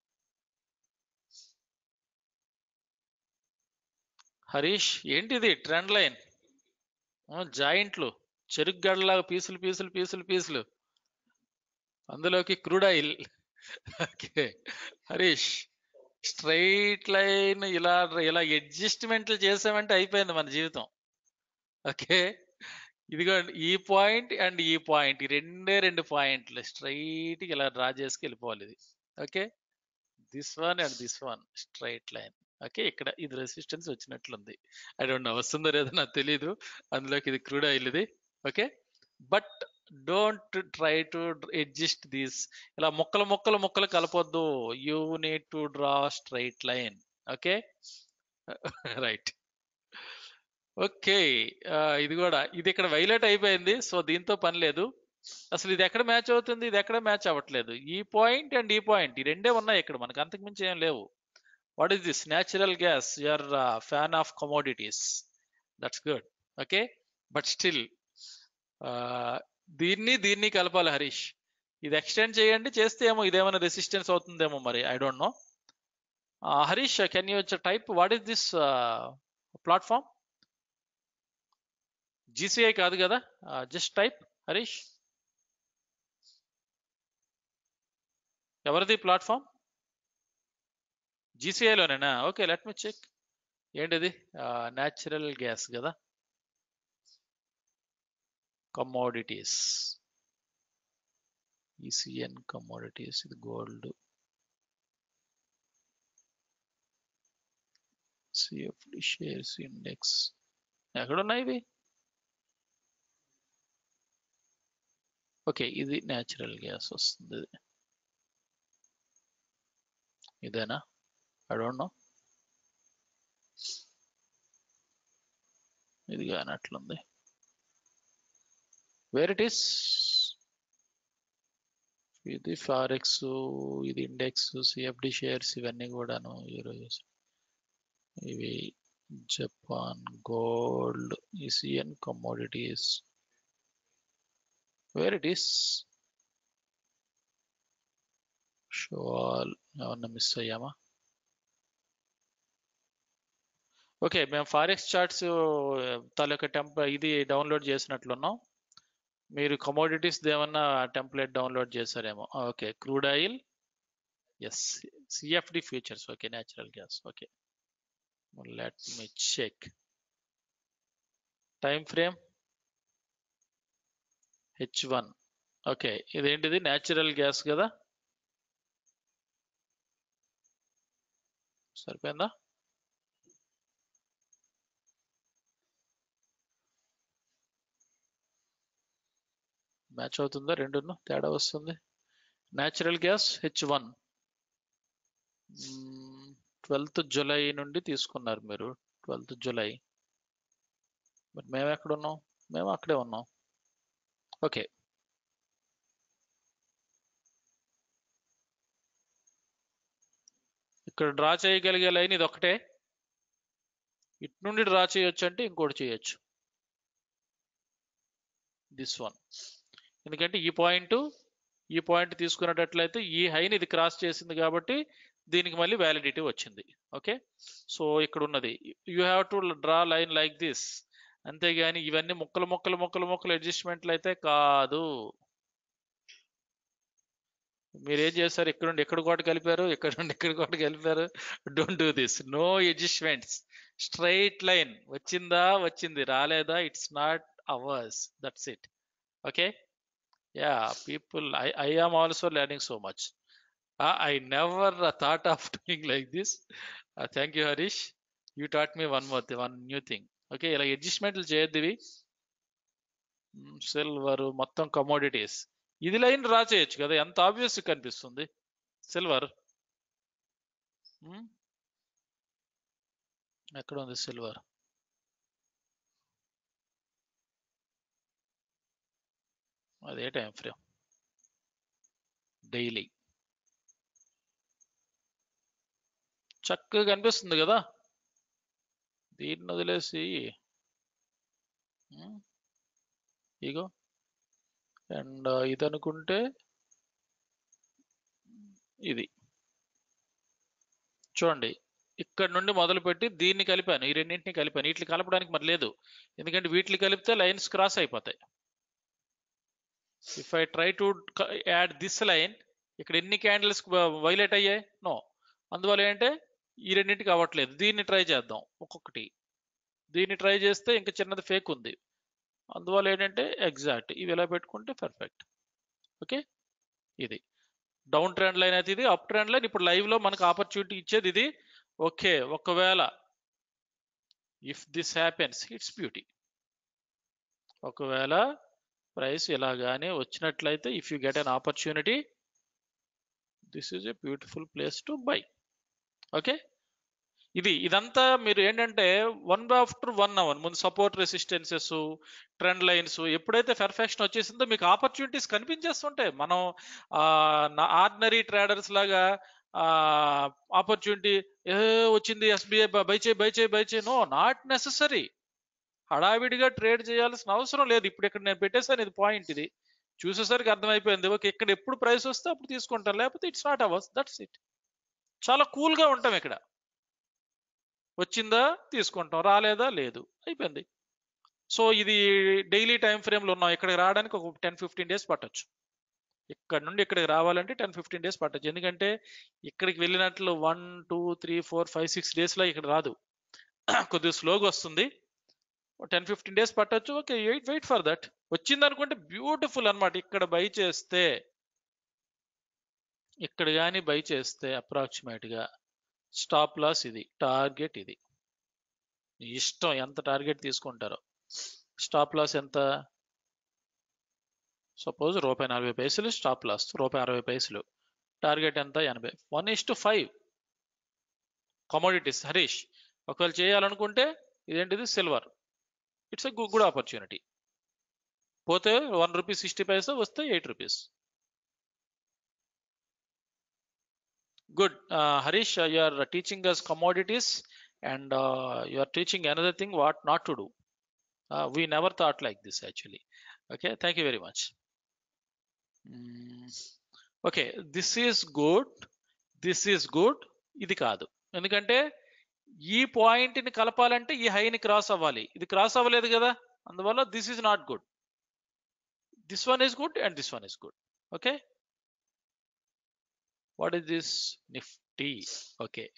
Speaker 2: హరీష్ ఏంటిది ట్రెండ్ లైన్ జాయింట్లు చెరుకు గడలాగా పీసులు పీసులు పీసులు పీసులు అందులోకి crude oil okay Harish straight line ఇలా ఇలా అడ్జస్ట్మెంట్లు చేసామంటే అయిపోయింది మన జీవితం ఓకే ఇదిగో ఈ పాయింట్ అండ్ ఈ పాయింట్ ఈ రెండే రెండు పాయింట్లు స్ట్రైట్ ఇలా డ్రా చేసుకు వెళ్ళిపోవాలి ఇది okay this one and this one straight line okay ఇక్కడ ఇది రెసిస్టెన్స్ వచ్చినట్లుంది ఐ డోంట్ నో వస్తుందో లేదో నాకు తెలియదు అందులోకి ఇది క్రూడ్ ఆయిల్ ఇది okay but don't try to adjust these ఇలా ముక్కలు ముక్కలు ముక్కలు కలపొద్దు you need to draw straight line okay right okay ఇది కూడా ఇది ఇక్కడ వైలెట్ అయిపోయింది సో దీంతో పని లేదు అసలు ఇది ఎక్కడ మ్యాచ్ అవుతుంది ఇది ఎక్కడ మ్యాచ్ అవ్వట్లేదు ఈ పాయింట్ అండ్ ఈ పాయింట్ ఈ రెండే ఉన్నాయి ఇక్కడ మనకు అంతకుమించి ఏం లేవు what is this natural gas you're fan of commodities that's good okay but still దీన్ని దీన్ని కలపాలి హరీష్ ఇది ఎక్స్టెండ్ చేయండి చేస్తే ఏమో ఇదేమైనా రెసిస్టెన్స్ అవుతుందేమో మరి I don't know Harish can you type what is this platform GCI కాదు కదా జస్ట్ టైప్ హరీష్ ఎవరిది ప్లాట్ఫామ్ జీసీఐలోనేనా ఓకే లెట్ మీ చెక్ ఏంటిది న్యాచురల్ గ్యాస్ కదా కమోడిటీస్ ఈసీఎన్ కమోడిటీస్ ఇది గోల్డ్ సిఎఫ్డి షేర్స్ ఇండెక్స్ ఎక్కడున్నాయి ఇవి ఓకే ఇది న్యాచురల్ గ్యాస్ వస్తుంది ఇది ఇదేనా ఐ డోంట్ నో ఇది కానట్లుంది వేర్ ఇట్ ఈస్ ఇది ఫారెక్స్ ఇది ఇండెక్స్ సిఎఫ్డి షేర్స్ ఇవన్నీ కూడాను ఈరోజు ఇవి Japan gold ECN commodities where it is show all ఏమన్నా మిస్ అయ్యామా ఓకే మేము ఫారెక్స్ చార్ట్స్ తాలూకా టెంప్ ఇది డౌన్లోడ్ చేసినట్లున్నాం మీరు కమోడిటీస్ ఏమన్నా టెంప్లెట్ డౌన్లోడ్ చేశారేమో okay crude oil yes CFD futures okay natural gas okay let me check time frame H one okay ఇదేంటిది న్యాచురల్ గ్యాస్ కదా సరిపోయిందా మ్యాచ్ అవుతుందా రెండును తేడా వస్తుంది natural gas H one twelfth July నుండి తీసుకున్నారు మీరు ట్వెల్త్ జూలై మరి మేము ఎక్కడ ఉన్నాం మేము అక్కడే ఉన్నాం ఓకే ఇక్కడ డ్రా చేయగలిగే లైన్ ఇది ఒకటే ఇటు నుండి డ్రా చేయొచ్చు అంటే ఇంకోటి చేయొచ్చు దిస్ వన్ ఎందుకంటే ఈ పాయింట్ ఈ పాయింట్ తీసుకునేటట్లయితే ఈ హైని ఇది క్రాస్ చేసింది కాబట్టి దీనికి మళ్ళీ వ్యాలిడిటీ వచ్చింది ఓకే సో ఇక్కడ ఉన్నది you have to draw line like this అంతేగాని ఇవన్నీ ముక్కలు ముక్కలు ముక్కలు ముక్కలు అడ్జస్ట్మెంట్లు అయితే కాదు మీరు ఏం చేస్తారు ఇక్కడ నుండి ఎక్కడ కోట కలిపారు ఇక్కడ నుండి ఎక్కడ కోట కలిపారు don't do this no adjustments straight line వచ్చిందా వచ్చింది రాలేదా it's not ours that's it okay yeah people I I am also learning so much I never thought of doing like this thank you Harish you taught me one more one new thing okay ఇలా అడ్జస్ట్మెంట్లు చేయొద్దు ఇవి silver మొత్తం commodities ఇది line draw చేయొచ్చు కదా ఎంత obvious కనిపిస్తుంది సిల్వర్ ఎక్కడ ఉంది సిల్వర్ అదే టైం ఫ్రేమ్ డైలీ చక్కగా కనిపిస్తుంది కదా దీన్ని వదిలేసి ఉమ్, ఇగో అండ్ ఇది అనుకుంటే ఇది చూడండి ఇక్కడ నుండి మొదలుపెట్టి దీన్ని కలిపాను ఈ రెండింటిని కలిపాను వీటిని కలపడానికి మరి లేదు ఎందుకంటే వీటిని కలిపితే లైన్స్ క్రాస్ అయిపోతాయి if I try to add this line ఇక్కడ ఎన్ని క్యాండిల్స్ వైలెట్ అయ్యాయి నో అందువల్ల ఏంటంటే ఈ రెండింటికి అవ్వట్లేదు దీన్ని ట్రై చేద్దాం ఒక్కొక్కటి దీన్ని ట్రై చేస్తే ఇంకా చిన్నది ఫేక్ ఉంది అందువల్ల ఏంటంటే ఎగ్జాక్ట్ ఇవి ఎలా పెట్టుకుంటే పర్ఫెక్ట్ ఓకే ఇది డౌన్ ట్రెండ్ లైన్ అయితే ఇది అప్ ట్రెండ్ లైన్ ఇప్పుడు లైవ్ లో మనకు ఆపర్చునిటీ ఇచ్చేది ఇది ఓకే ఒకవేళ if this happens it's beauty ఒకవేళ ప్రైస్ ఇలాగానే వచ్చినట్లయితే if you get an opportunity this is a beautiful place to buy okay ఇది ఇదంతా మీరు ఏంటంటే వన్ ఆఫ్టర్ వన్ అవర్ ముందు సపోర్ట్ రెసిస్టెన్సెస్ ట్రెండ్ లైన్స్ ఎప్పుడైతే పెర్ఫెక్షన్ వచ్చేసిందో మీకు ఆపర్చునిటీస్ కనిపించేస్తుంటాయి మనం ఆర్డినరీ ట్రేడర్స్ లాగా ఆపర్చునిటీ ఏ వచ్చింది ఎస్బీఐ బై చేయి బై చేయి బై చేయి నో నాట్ నెససరీ హడావిడిగా ట్రేడ్ చేయాల్సిన అవసరం లేదు ఇప్పుడు ఇక్కడ నేను పెట్టేసాను ఇది పాయింట్ ఇది చూసేసరికి అర్థమైపోయింది ఓకే ఇక్కడ ఎప్పుడు ప్రైస్ వస్తే అప్పుడు తీసుకుంటాను లేకపోతే it's not ours that's it చాలా కూల్ గా ఉంటాం ఇక్కడ వచ్చిందా తీసుకుంటాం రాలేదా లేదు అయిపోయింది సో ఇది డైలీ టైం ఫ్రేమ్లో ఉన్నాం ఇక్కడికి రావడానికి ఒక టెన్ ఫిఫ్టీన్ డేస్ పట్టొచ్చు ఇక్కడ నుండి ఇక్కడికి రావాలంటే టెన్ ఫిఫ్టీన్ డేస్ పట్టొచ్చు ఎందుకంటే ఇక్కడికి వెళ్ళినట్లు one two three four five six డేస్లో ఇక్కడ రాదు కొద్దిగా స్లోగా వస్తుంది టెన్ ఫిఫ్టీన్ డేస్ పట్టొచ్చు okay wait wait for that వచ్చింది అనుకుంటే బ్యూటిఫుల్ అన్నమాట ఇక్కడ బై చేస్తే ఇక్కడ కానీ బై చేస్తే అప్రాక్సిమేట్ గా స్టాప్ లాస్ ఇది టార్గెట్ ఇది మీ ఇష్టం ఎంత టార్గెట్ తీసుకుంటారో స్టాప్ లాస్ ఎంత సపోజ్ రూపాయి నలభై పైసలు స్టాప్ లాస్ రూపాయి అరవై పైసలు టార్గెట్ ఎంత ఎనభై one is two five commodities Harish ఒకవేళ చేయాలనుకుంటే ఇదేంటిది silver it's a good opportunity పోతే వన్ రూపీస్ సిక్స్టీ పైసా వస్తే eight rupees good Harish you are teaching us commodities and you are teaching another thing what not to do we never thought like this actually okay thank you very much okay this is good this is good ఇది కాదు ఎందుకంటే ఈ point ని కలపాలంటే ఈ హైని cross అవ్వాలి ఇది cross అవ్వలేదు కదా అందువల్ల this is not good this one is good and this one is good okay what is this Nifty okay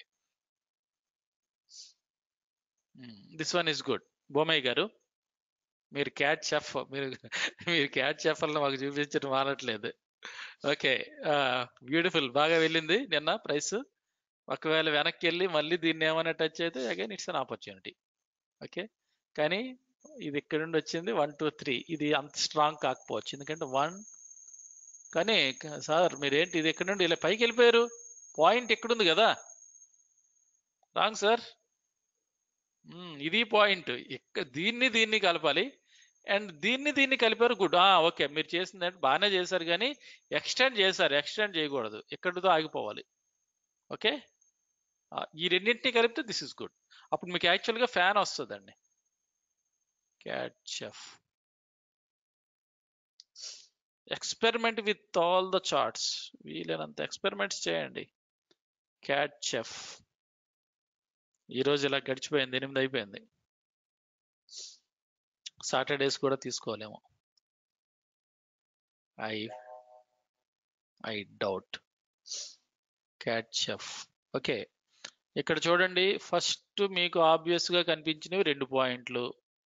Speaker 2: this one is good Bommayya గారు మీరు క్యాచ్ చెఫ్ మీరు మీరు క్యాచ్ చెఫ్ అని మాకు చూపించడం మానట్లేదు ఓకే బ్యూటిఫుల్ బాగా వెళ్ళింది నిన్న ప్రైస్ ఒకవేళ వెనక్కి వెళ్ళి మళ్ళీ దీన్ని ఏమైనా టచ్ అయితే again it's an opportunity okay కానీ ఇది ఇక్కడ నుండి వచ్చింది వన్ టూ త్రీ ఇది అంత స్ట్రాంగ్ కాకపోవచ్చు ఎందుకంటే వన్ కానీ సార్ మీరేంటి ఇది ఎక్కడి నుండి ఇలా పైకి వెళ్ళిపోయారు పాయింట్ ఎక్కడుంది కదా రాంగ్ సార్ ఇది పాయింట్ దీన్ని దీన్ని కలపాలి అండ్ దీన్ని దీన్ని కలిపారు గుడ్ ఓకే మీరు చేసింది బాగానే చేశారు కానీ ఎక్స్టెండ్ చేశారు ఎక్స్టెండ్ చేయకూడదు ఎక్కడితో ఆగిపోవాలి ఓకే ఈ రెండింటిని కలిపితే దిస్ ఇస్ గుడ్ అప్పుడు మీకు యాక్చువల్గా ఫ్యాన్ వస్తుందండి catch experiment with all the charts వీలైనంత ఎక్స్పెరిమెంట్స్ చేయండి క్యాచ్ ఈ రోజు ఇలా గడిచిపోయింది ఎనిమిది అయిపోయింది సాటర్డేస్ కూడా తీసుకోలేము I I doubt catch okay ఇక్కడ చూడండి ఫస్ట్ మీకు ఆబ్వియస్ గా కనిపించినవి రెండు పాయింట్లు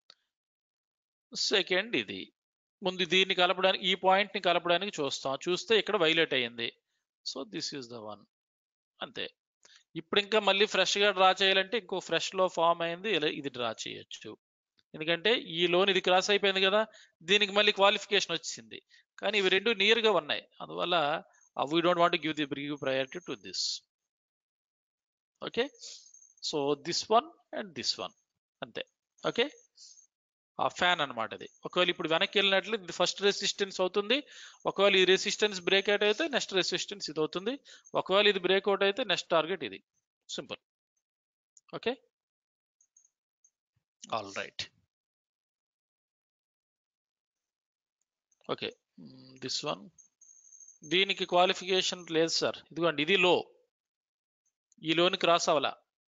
Speaker 2: సెకండ్ ఇది ముందు దీన్ని కలపడానికి ఈ పాయింట్ ని కలపడానికి చూస్తాం చూస్తే ఇక్కడ వైలేట్ అయ్యింది so this is the one అంతే ఇప్పుడు ఇంకా మళ్ళీ ఫ్రెష్ గా డ్రా చేయాలంటే ఇంకో ఫ్రెష్ లో ఫామ్ అయింది ఇలా ఇది డ్రా చేయొచ్చు ఎందుకంటే ఈ లోన్ ఇది క్రాస్ అయిపోయింది కదా దీనికి మళ్ళీ క్వాలిఫికేషన్ వచ్చింది కానీ ఇవి రెండు నియర్ గా ఉన్నాయి అందువల్ల we don't want give the give priority to this okay so this one and this one అంతే ఓకే ఆ ఫ్యాన్ అన్నమాట ఇది ఒకవేళ ఇప్పుడు వెనక్కి వెళ్ళినట్లు ఇది ఫస్ట్ రెసిస్టెన్స్ అవుతుంది ఒకవేళ ఈ రెసిస్టెన్స్ బ్రేక్ అవుట్ అయితే నెక్స్ట్ రెసిస్టెన్స్ ఇది అవుతుంది ఒకవేళ ఇది బ్రేక్ అవుట్ అయితే నెక్స్ట్ టార్గెట్ ఇది simple okay all right okay this one దీనికి క్వాలిఫికేషన్ లేదు సార్ ఇదిగోండి ఇది లో ఈ లోని క్రాస్ అవ్వాల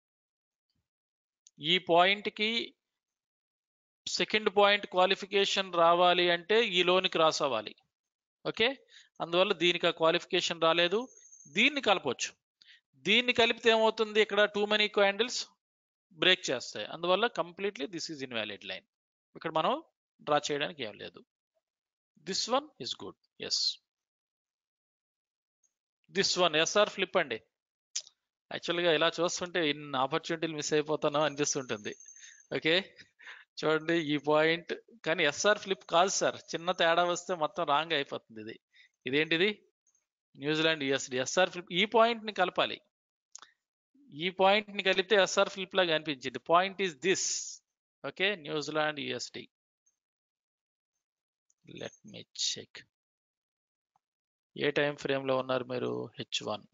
Speaker 2: ఈ పాయింట్కి సెకండ్ పాయింట్ క్వాలిఫికేషన్ రావాలి అంటే ఈ లోని క్రాస్ అవ్వాలి ఓకే అందువల్ల దీనికి ఆ క్వాలిఫికేషన్ రాలేదు దీన్ని కలపవచ్చు దీన్ని కలిపితే ఏమవుతుంది ఇక్కడ టూ మెనీ క్యాండిల్స్ బ్రేక్ చేస్తాయి అందువల్ల completely this is invalid line ఇక్కడ మనం డ్రా చేయడానికి ఏం లేదు this one is good yes this one SR flip అండి యాక్చువల్గా ఇలా చూస్తుంటే ఇన్ని ఆపర్చునిటీలు మిస్ అయిపోతానో అనిపిస్తుంటుంది ఓకే చూడండి ఈ పాయింట్ కానీ ఎస్ఆర్ ఫ్లిప్ కాదు సార్ చిన్న తేడా వస్తే మొత్తం రాంగ్ అయిపోతుంది ఇది ఇదేంటిది న్యూజిలాండ్ యుఎస్డి ఎస్ఆర్ ఫ్లిప్ ఈ పాయింట్ ని కలపాలి ఈ పాయింట్ ని కలిపితే ఎస్ఆర్ ఫ్లిప్ లాగా అనిపించింది point is this okay New Zealand USD let me check a time frame లో ఉన్నారు మీరు H one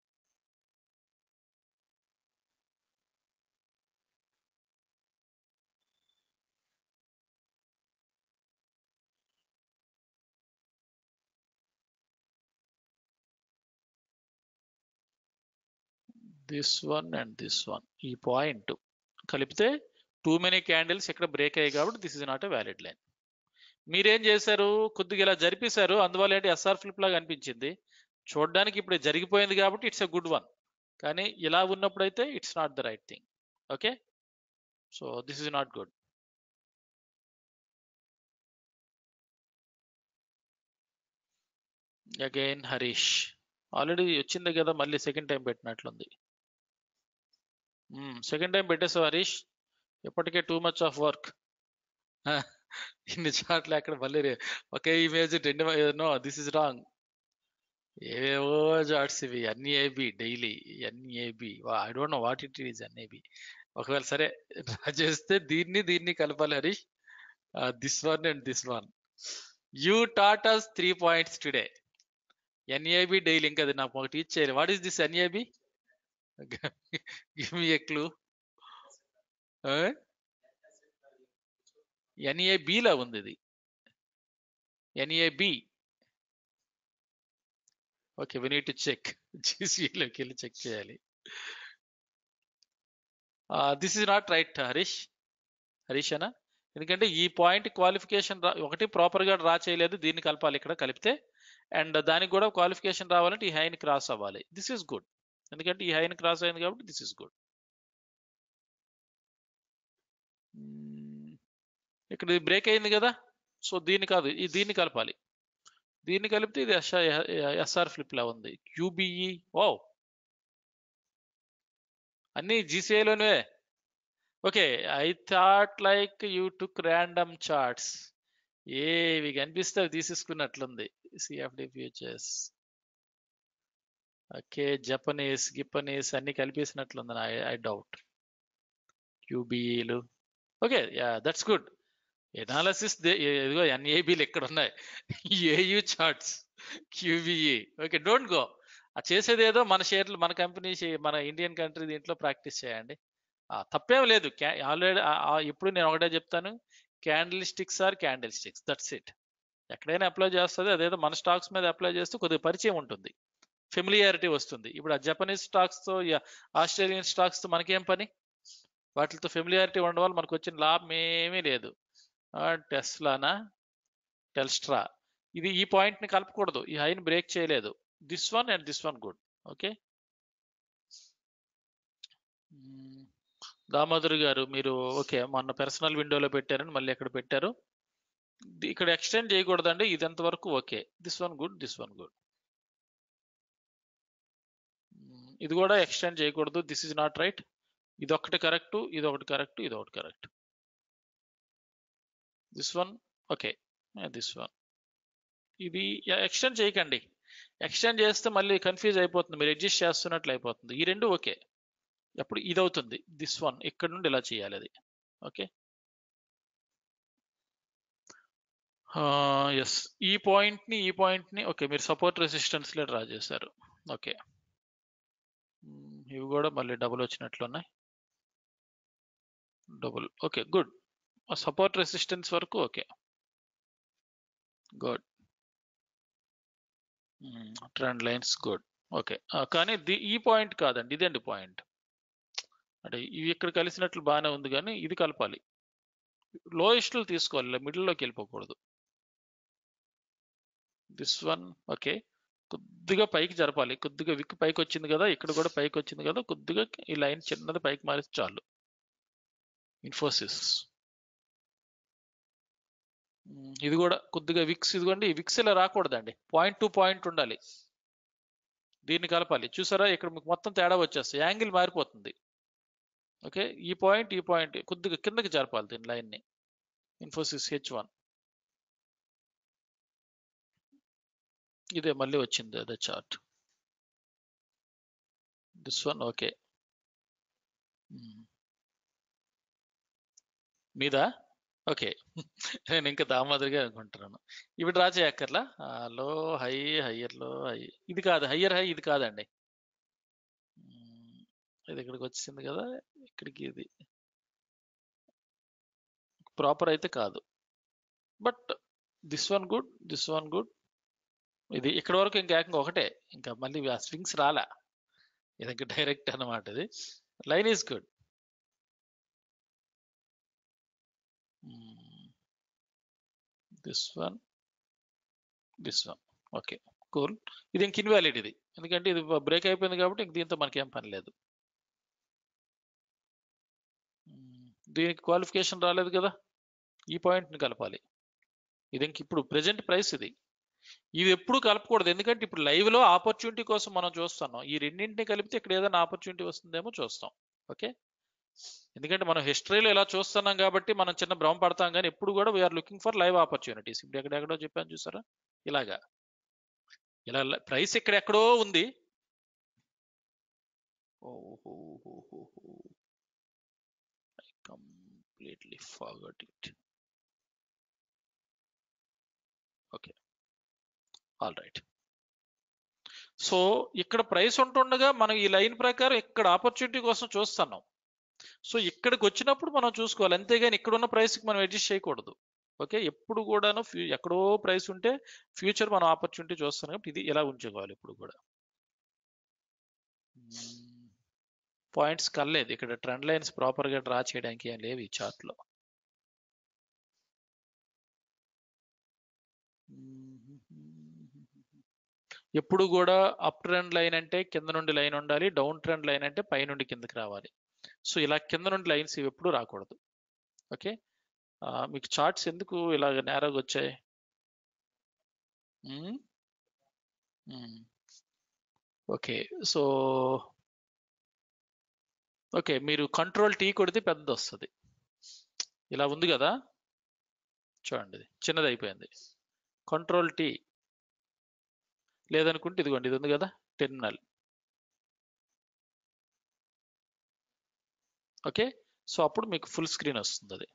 Speaker 2: this one and this one ఈ పాయింట్ కలిపితే టూ మెనీ క్యాండిల్స్ ఇక్కడ బ్రేక్ అయ్యాయి కాబట్టి this is not a valid line మీరేం చేశారు కొద్దిగా ఇలా జరిపేశారు అందువల్ల ఏంటి ఎస్ఆర్ ఫ్లిప్ లాగా అనిపించింది చూడడానికి ఇప్పుడు జరిగిపోయింది కాబట్టి ఇట్స్ ఎ గుడ్ వన్ కానీ ఇలా ఉన్నప్పుడైతే it's not the right thing okay so this is not good again Harish already వచ్చింది కదా మళ్ళీ సెకండ్ టైం పెట్టినట్లుంది సెకండ్ టైం పెట్టేసావు హరీష్ ఇప్పటికే టూ మచ్ ఆఫ్ వర్క్ ఇన్ని చాట్లు అక్కడ మళ్ళీ రే- ఒకే ఇమేజ్ రెండు నో దిస్ ఇస్ రాంగ్ ఏవేవో చాట్స్ ఇవి అన్ని ఏబి డైలీ అన్ని AB I don't know what it is అన్ని ఏబి ఒకవేళ సరే డ్రా చేస్తే దీన్ని దీన్ని కలపాలి Harish this one and this one you taught us three points today NAB daily ఇంకా అది నాకు ఒకటి ఇచ్చేయాలి what is this NAB give me a clue NAB లా ఉంది ఇది NAB okay we need to check జీసీలోకి వెళ్ళి చెక్ చేయాలి this is not right Harish Harish అనా ఎందుకంటే ఈ పాయింట్ క్వాలిఫికేషన్ ఒకటి ప్రాపర్ గా డ్రా చేయలేదు దీన్ని కలపాలి ఇక్కడ కలిపితే అండ్ దానికి కూడా క్వాలిఫికేషన్ రావాలంటే ఈ హైని క్రాస్ అవ్వాలి దిస్ ఇస్ గుడ్ ఎందుకంటే ఈ హైని క్రాస్ అయింది కాబట్టి దిస్ ఇస్ గుడ్ ఇక్కడ ఇది బ్రేక్ అయింది కదా సో దీన్ని కాదు ఈ దీన్ని కలపాలి దీన్ని కలిపితే ఇది ఎస్ఆర్ ఫ్లిప్ లా ఉంది క్యూబిఈ ఓ అన్ని జీసీఐలోనే okay I thought like you took random charts ఏవి కనిపిస్తే అవి తీసేసుకున్నట్లుంది సిఎఫ్డి ఫ్యూచర్స్ ఓకే జపనీస్ గిప్పనీస్ అన్ని కలిపేసినట్లుంది ఐ ఐ డౌట్ క్యూబీఈలు okay yeah that's good analysis ఇదిగో ఎన్ఏబీలు ఎక్కడ ఉన్నాయి AU charts QBE okay don't go ఆ చేసేది ఏదో మన షేర్లు మన కంపెనీ మన ఇండియన్ కంట్రీ దీంట్లో ప్రాక్టీస్ చేయండి ఆ, తప్పేం లేదు ఆల్రెడీ ఇప్పుడు నేను ఒకటే చెప్తాను candlesticks are candlesticks that's it ఎక్కడైనా అప్లై చేస్తుంది అదేదో మన స్టాక్స్ మీద అప్లై చేస్తే కొద్దిగా పరిచయం ఉంటుంది ఫెమిలియారిటీ వస్తుంది ఇప్పుడు ఆ జపనీస్ స్టాక్స్ తో ఆస్ట్రేలియన్ స్టాక్స్ తో మనకేం పని వాటితో ఫెమిలియారిటీ ఉండడం వల్ల మనకు వచ్చిన లాభం ఏమీ లేదు టెస్లానా టెల్స్ట్రా ఇది ఈ పాయింట్ ని కలపకూడదు ఈ హైని బ్రేక్ చేయలేదు this one and this one good okay Damodar గారు మీరు ఓకే మొన్న పర్సనల్ విండోలో పెట్టారని మళ్ళీ ఎక్కడ పెట్టారు ది- ఇక్కడ ఎక్స్టెండ్ చేయకూడదండి ఇది ఎంతవరకు okay this one good this one good ఇది కూడా ఎక్స్టెండ్ చేయకూడదు దిస్ ఇస్ నాట్ రైట్ ఇది ఒకటి కరెక్ట్ ఇది ఒకటి కరెక్ట్ ఇది ఒకటి correct this one okay this one ఇది ఎక్స్టెండ్ చేయకండి ఎక్స్టెండ్ చేస్తే మళ్ళీ కన్ఫ్యూజ్ అయిపోతుంది మీరు అడ్జస్ట్ చేస్తున్నట్లు అయిపోతుంది ఈ రెండు ఓకే అప్పుడు ఇది అవుతుంది దిస్ వన్ ఇక్కడ నుండి ఇలా చేయాలి అది ఓకే ఎస్ ఈ పాయింట్ ని ఈ పాయింట్ ని ఓకే మీరు సపోర్ట్ రెసిస్టెన్స్ లో డ్రా చేశారు ఓకే ఇవి కూడా మళ్ళీ డబుల్ వచ్చినట్లు ఉన్నాయి double okay good support resistance వరకు okay good trend lines good okay కానీ ది- ఈ పాయింట్ కాదండి ఇదండి పాయింట్ అంటే ఇవి ఇక్కడ కలిసినట్లు బాగానే ఉంది కానీ ఇది కలపాలి లోయెస్ట్లు తీసుకోవాలి మిడిల్లోకి వెళ్ళిపోకూడదు దిస్ వన్ ఓకే కొద్దిగా పైకి జరపాలి కొద్దిగా విక్ పైకి వచ్చింది కదా ఇక్కడ కూడా పైకి వచ్చింది కదా కొద్దిగా ఈ లైన్ చిన్నది పైకి మారిస్తే చాలు ఇన్ఫోసిస్ మ్మ్, ఇది కూడా కొద్దిగా విక్స్ ఇదిగోండి ఈ విక్స్ ఇలా రాకూడదండి పాయింట్ టు పాయింట్ ఉండాలి దీన్ని కలపాలి చూసారా ఇక్కడ మీకు మొత్తం తేడా వచ్చేస్తుంది యాంగిల్ మారిపోతుంది ఓకే ఈ పాయింట్ ఈ పాయింట్ కొద్దిగా కిందకి జరపాలి దీని లైన్ని ఇన్ఫోసిస్ హెచ్ వన్ ఇదే మళ్ళీ వచ్చింది అదే చార్ట్ దిస్ వన్ ఓకే మీద ఓకే నేను ఇంకా దామాదిరిగా అనుకుంటున్నాను ఇవి డ్రా చేయక్కర్లా లో హై హయ్యర్ లో హై ఇది కాదు హయ్యర్ హై ఇది కాదండి మ్మ్. ఇది ఇక్కడికి వచ్చింది కదా ఇక్కడికి ఇది ప్రాపర్ అయితే కాదు but this one good this one good ఇది ఇక్కడ వరకు ఇంకా ఏకంగా ఒకటే ఇంకా మళ్ళీ ఆ స్వింగ్స్ రాలా ఇది ఇంకా డైరెక్ట్ అన్నమాట ఇది line is good this one this one okay cool ఇది ఇంక ఇన్వాలిడ్ ఇది ఎందుకంటే ఇది బ్రేక్ అయిపోయింది కాబట్టి ఇంక దీంతో మనకేం పని లేదు మ్మ్. దీనికి క్వాలిఫికేషన్ రాలేదు కదా ఈ పాయింట్ని కలపాలి ఇది ఇంక ఇప్పుడు ప్రెజెంట్ ప్రైస్ ఇది ఇది ఎప్పుడు కలపకూడదు ఎందుకంటే ఇప్పుడు లైవ్ లో ఆపర్చునిటీ కోసం మనం చూస్తున్నాం ఈ రెండింటిని కలిపితే ఇక్కడ ఏదైనా ఆపర్చునిటీ వస్తుందేమో చూస్తాం ఓకే ఎందుకంటే మనం హిస్టరీలో ఇలా చూస్తున్నాం కాబట్టి మనం చిన్న భ్రమ పడతాం కానీ ఎప్పుడు కూడా we're looking for live opportunities ఇప్పుడు ఎక్కడెక్కడో చెప్పాను చూసారా ఇలాగా ఇలా ప్రైస్ ఎక్కడెక్కడో ఉంది I completely forgot it okay all right so ఇక్కడ ప్రైస్ ఉంటుండగా మనం ఈ లైన్ ప్రకారం ఇక్కడ ఆపర్చునిటీ కోసం చూస్తున్నాం సో ఇక్కడికి వచ్చినప్పుడు మనం చూసుకోవాలి అంతేగాని ఇక్కడ ఉన్న ప్రైస్కి మనం అడ్జస్ట్ చేయకూడదు ఓకే ఎప్పుడు కూడాను ఫ్యూ ఎక్కడో ప్రైస్ ఉంటే ఫ్యూచర్ మనం ఆపర్చునిటీ చూస్తున్నాం కాబట్టి ఇది ఇలా ఉంచుకోవాలి ఇప్పుడు కూడా పాయింట్స్ కల్లేదు ఇక్కడ ట్రెండ్ లైన్స్ ప్రాపర్గా డ్రా చేయడానికి ఏం లేవు ఈ చార్ట్లో ఎప్పుడు కూడా అప్ ట్రెండ్ లైన్ అంటే కింద నుండి లైన్ ఉండాలి డౌన్ ట్రెండ్ లైన్ అంటే పై నుండి కిందకి రావాలి సో ఇలా కింద నుండి లైన్స్ ఇవి ఎప్పుడు రాకూడదు ఓకే మీకు చార్ట్స్ ఎందుకు ఇలాగ నేరోగా వచ్చాయి ఓకే సో ఓకే మీరు కంట్రోల్ టీ కొడితే పెద్దది వస్తుంది ఇలా ఉంది కదా చూడండి ఇది చిన్నది అయిపోయింది కంట్రోల్ టీ లేదనుకుంటే ఇదిగోండి ఇది ఉంది కదా టెర్మినల్ ఓకే సో అప్పుడు మీకు ఫుల్ స్క్రీన్ వస్తుంది అది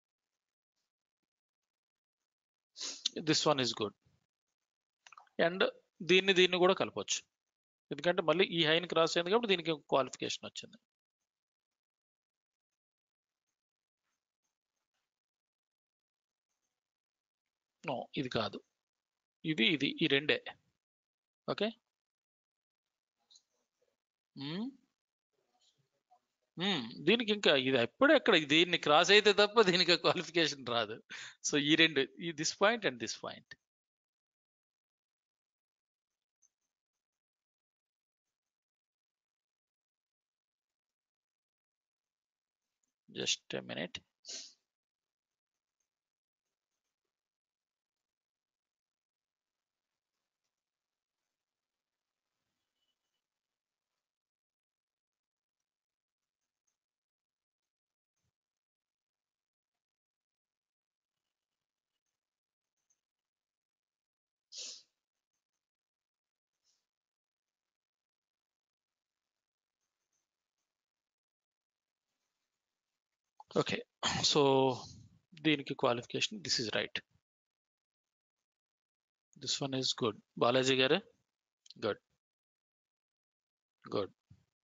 Speaker 2: this one is good and దీన్ని దీన్ని కూడా కలపవచ్చు ఎందుకంటే మళ్ళీ ఈ హైని క్రాస్ అయింది కాబట్టి దీనికి క్వాలిఫికేషన్ వచ్చింది నో ఇది కాదు ఇది ఇది ఈ రెండే ఓకే దీనికి ఇంకా ఇది ఎప్పుడు ఎక్కడ దీన్ని క్రాస్ అయితే తప్ప దీనికి క్వాలిఫికేషన్ రాదు సో ఈ రెండు ఈ this point and this point just a minute okay so దీనికి qualification this is right this one is good Balaji గారు గుడ్ గుడ్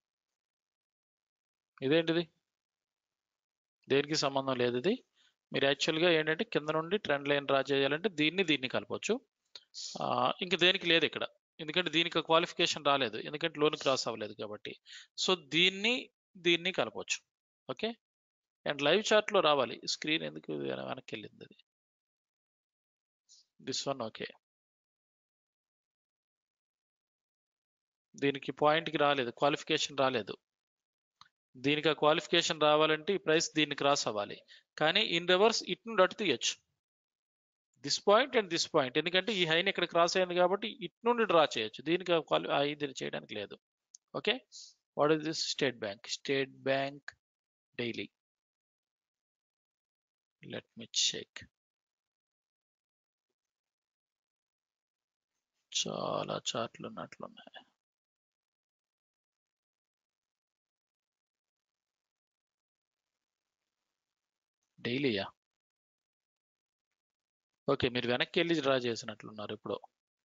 Speaker 2: ఇదేంటిది దేనికి సంబంధం లేదు ఇది మీరు యాక్చువల్గా ఏంటంటే కింద నుండి ట్రెండ్ లైన్ డ్రా చేయాలంటే దీన్ని దీన్ని కలపవచ్చు ఆ, ఇంక దేనికి లేదు ఇక్కడ ఎందుకంటే దీనికి క్వాలిఫికేషన్ రాలేదు ఎందుకంటే లోన్ క్రాస్ అవ్వలేదు కాబట్టి సో దీన్ని దీన్ని కలపవచ్చు ఓకే అండ్ లైవ్ చార్ట్ లో రావాలి స్క్రీన్ ఎందుకు వెన- వెనక్కి వెళ్ళింది అది దిస్ వన్ ఓకే దీనికి point కి రాలేదు క్వాలిఫికేషన్ రాలేదు దీనికి ఆ క్వాలిఫికేషన్ రావాలంటే ఈ ప్రైస్ దీన్ని క్రాస్ అవ్వాలి కానీ ఇన్ రివర్స్ ఇట్ నుండి అటు తీయచ్చు this point and this point ఎందుకంటే ఈ హైన్ ఇక్కడ క్రాస్ అయింది కాబట్టి ఇట్ నుండి డ్రా చేయొచ్చు దీనికి ఆ quali- ఆ ఇది చేయడానికి లేదు okay what is this State Bank State Bank daily let me check చాలా చార్ట్లు ఉన్నట్లున్నాయి డైలీయా ఓకే మీరు వెనక్కి వెళ్ళి డ్రా చేసినట్లున్నారు ఇప్పుడు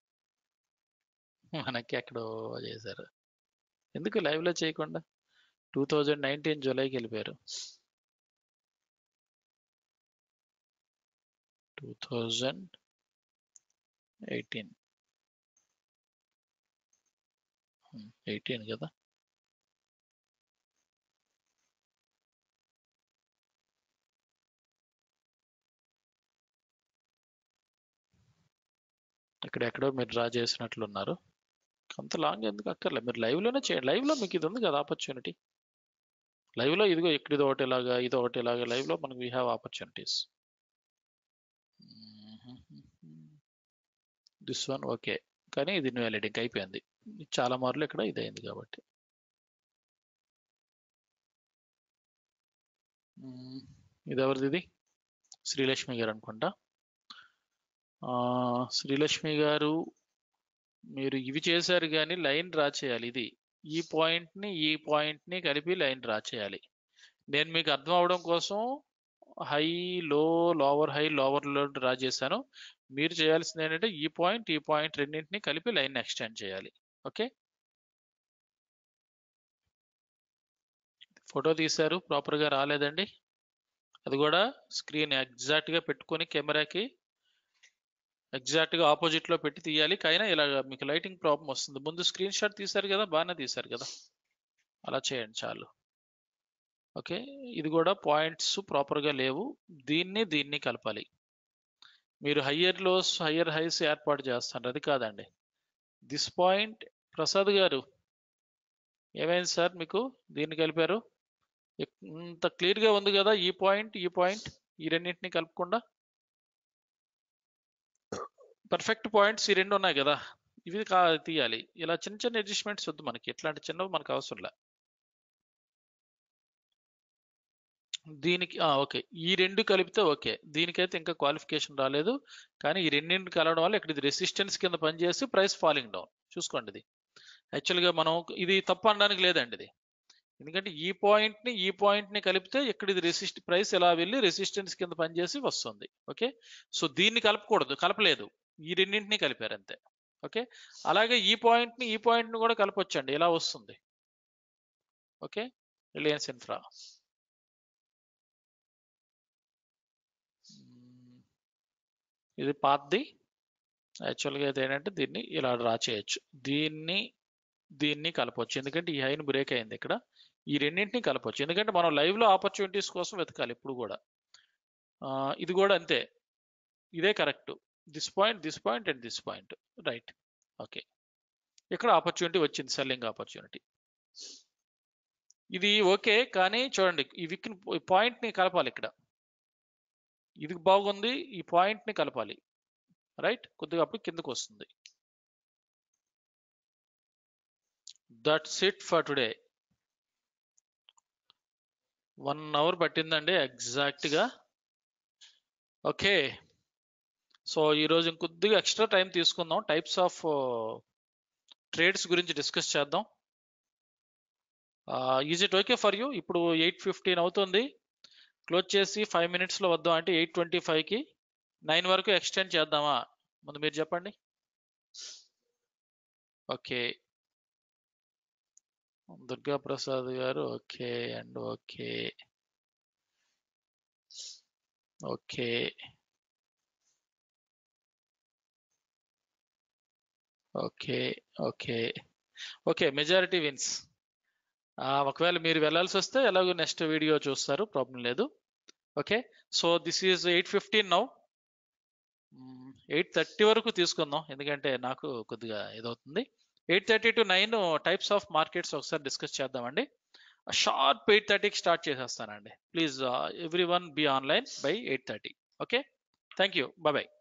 Speaker 2: వెనక్కి ఎక్కడో చేశారు ఎందుకు live లో చేయకుండా టూ థౌజండ్ నైన్టీన్ జూలైకి వెళ్ళిపోయారు టూ థౌజండ్ ఎయిటీన్ ఎయిటీన్ కదా ఇక్కడ ఎక్కడో మీరు డ్రా చేసినట్లున్నారు అంత లాంగ్ ఎందుకు అక్కర్లే మీరు live లోనే చేయండి Live లో మీకు ఇది ఉంది కదా ఆపర్చునిటీ లో ఇదిగో ఇక్కడ ఇది ఒకటి ఇలాగా ఇది ఒకటి ఇలాగా live లో మనకు we have opportunities this one okay కానీ ఇది ఇన్వాలిడ్ ఇంకా అయిపోయింది చాలా మార్లు ఇక్కడ ఇది అయింది కాబట్టి మ్మ్. ఇది ఎవరిది ఇది శ్రీలక్ష్మి గారు అనుకుంటా ఆ, శ్రీలక్ష్మి గారు మీరు ఇవి చేశారు కానీ లైన్ డ్రా చేయాలి ఇది ఈ పాయింట్ ని ఈ పాయింట్ ని కలిపి లైన్ డ్రా చేయాలి నేను మీకు అర్థం అవడం కోసం high low lower high lower low draw చేశాను మీరు చేయాల్సింది ఏంటంటే ఈ పాయింట్ ఈ పాయింట్ రెండింటిని కలిపి లైన్ ఎక్స్టెండ్ చేయాలి ఓకే ఫోటో తీశారు ప్రాపర్ గా రాలేదండి అది కూడా స్క్రీన్ ఎగ్జాక్ట్ గా పెట్టుకొని కెమెరాకి ఎగ్జాక్ట్ గా ఆపోజిట్ లో పెట్టి తీయాలి కైనా ఇలా మీకు లైటింగ్ ప్రాబ్లం వస్తుంది ముందు స్క్రీన్ షాట్ తీశారు కదా బాగానే తీశారు కదా అలా చేయండి చాలు ఓకే ఇది కూడా పాయింట్స్ ప్రాపర్ గా లేవు దీన్ని దీన్ని కలపాలి మీరు హయ్యర్ లోస్ హయ్యర్ హైస్ ఏర్పాటు చేస్తారు అది కాదండి దిస్ పాయింట్ ప్రసాద్ గారు ఏమైంది సార్ మీకు దీన్ని కలిపారు ఇక్- ఇంత క్లియర్ గా ఉంది కదా ఈ పాయింట్ ఈ పాయింట్ ఈ రెండింటిని కలపకుండా పర్ఫెక్ట్ పాయింట్స్ ఈ రెండు ఉన్నాయి కదా ఇవి కా తీయాలి ఇలా చిన్న చిన్న అడ్జస్ట్మెంట్స్ వద్దు మనకి ఇట్లాంటి చిన్నవి మనకు అవసరం లే దీనికి ఓకే ఈ రెండు కలిపితే ఓకే దీనికైతే ఇంకా క్వాలిఫికేషన్ రాలేదు కానీ ఈ రెండింటిని కలవడం వల్ల ఇక్కడ ఇది రెసిస్టెన్స్ కింద పనిచేసి ప్రైస్ ఫాలింగ్ డౌన్ చూసుకోండి ఇది యాక్చువల్గా మనం ఇది తప్పు అనడానికి లేదండి ఇది ఎందుకంటే ఈ పాయింట్ ని ఈ పాయింట్ ని కలిపితే ఇక్కడ ఇది రెసిస్ట్ ప్రైస్ ఎలా వెళ్ళి రెసిస్టెన్స్ కింద పనిచేసి వస్తుంది ఓకే సో దీన్ని కలపకూడదు కలపలేదు ఈ రెండింటిని కలిపారు అంతే ఓకే అలాగే ఈ పాయింట్ ని ఈ పాయింట్ ని కూడా కలపొచ్చండి ఇలా వస్తుంది ఓకే రిలయన్స్ ఇన్ఫ్రా ఇది పాతది యాక్చువల్గా అయితే ఏంటంటే దీన్ని ఇలా డ్రా చేయొచ్చు దీన్ని దీన్ని కలపొచ్చు ఎందుకంటే ఈ హైన్ బ్రేక్ అయింది ఇక్కడ ఈ రెండింటిని కలపొచ్చు ఎందుకంటే మనం లైవ్ లో ఆపర్చునిటీస్ కోసం వెతకాలి ఇప్పుడు కూడా ఆ, ఇది కూడా అంతే ఇదే correct this point this point and this point right okay ఇక్కడ ఆపర్చునిటీ వచ్చింది సెల్లింగ్ ఆపర్చునిటీ ఇది ఓకే కానీ చూడండి ఈ విక్ పాయింట్ ని కలపాలి ఇక్కడ ఇది బాగుంది ఈ పాయింట్ ని కలపాలి రైట్ కొద్దిగా అప్పుడు కిందకు వస్తుంది that's it for today one hour పట్టిందండి ఎగ్జాక్ట్గా ఓకే సో ఈరోజు ఇంకొద్దిగా ఎక్స్ట్రా టైం తీసుకుందాం టైప్స్ ఆఫ్ ట్రేడ్స్ గురించి డిస్కస్ చేద్దాం is it okay for you ఇప్పుడు ఎయిట్ ఫిఫ్టీన్ అవుతుంది క్లోజ్ చేసి ఫైవ్ మినిట్స్లో వద్దాం అంటే ఎయిట్ ట్వంటీ ఫైవ్కి నైన్ వరకు ఎక్స్టెండ్ చేద్దామా ముందు మీరు చెప్పండి ఓకే దుర్గా ప్రసాద్ గారు okay and okay okay okay okay okay majority wins ఒకవేళ మీరు వెళ్ళాల్సి వస్తే ఎలాగో నెక్స్ట్ వీడియో చూస్తారు ప్రాబ్లం లేదు okay so this is eight fifteen now eight thirty వరకు తీసుకుందాం ఎందుకంటే నాకు కొద్దిగా ఇదవుతుంది eight thirty to nine types of markets ఒకసారి డిస్కస్ చేద్దామండి షార్ప్ ఎయిట్ థర్టీకి స్టార్ట్ చేసేస్తానండి please every one be online by eight thirty okay thank you bye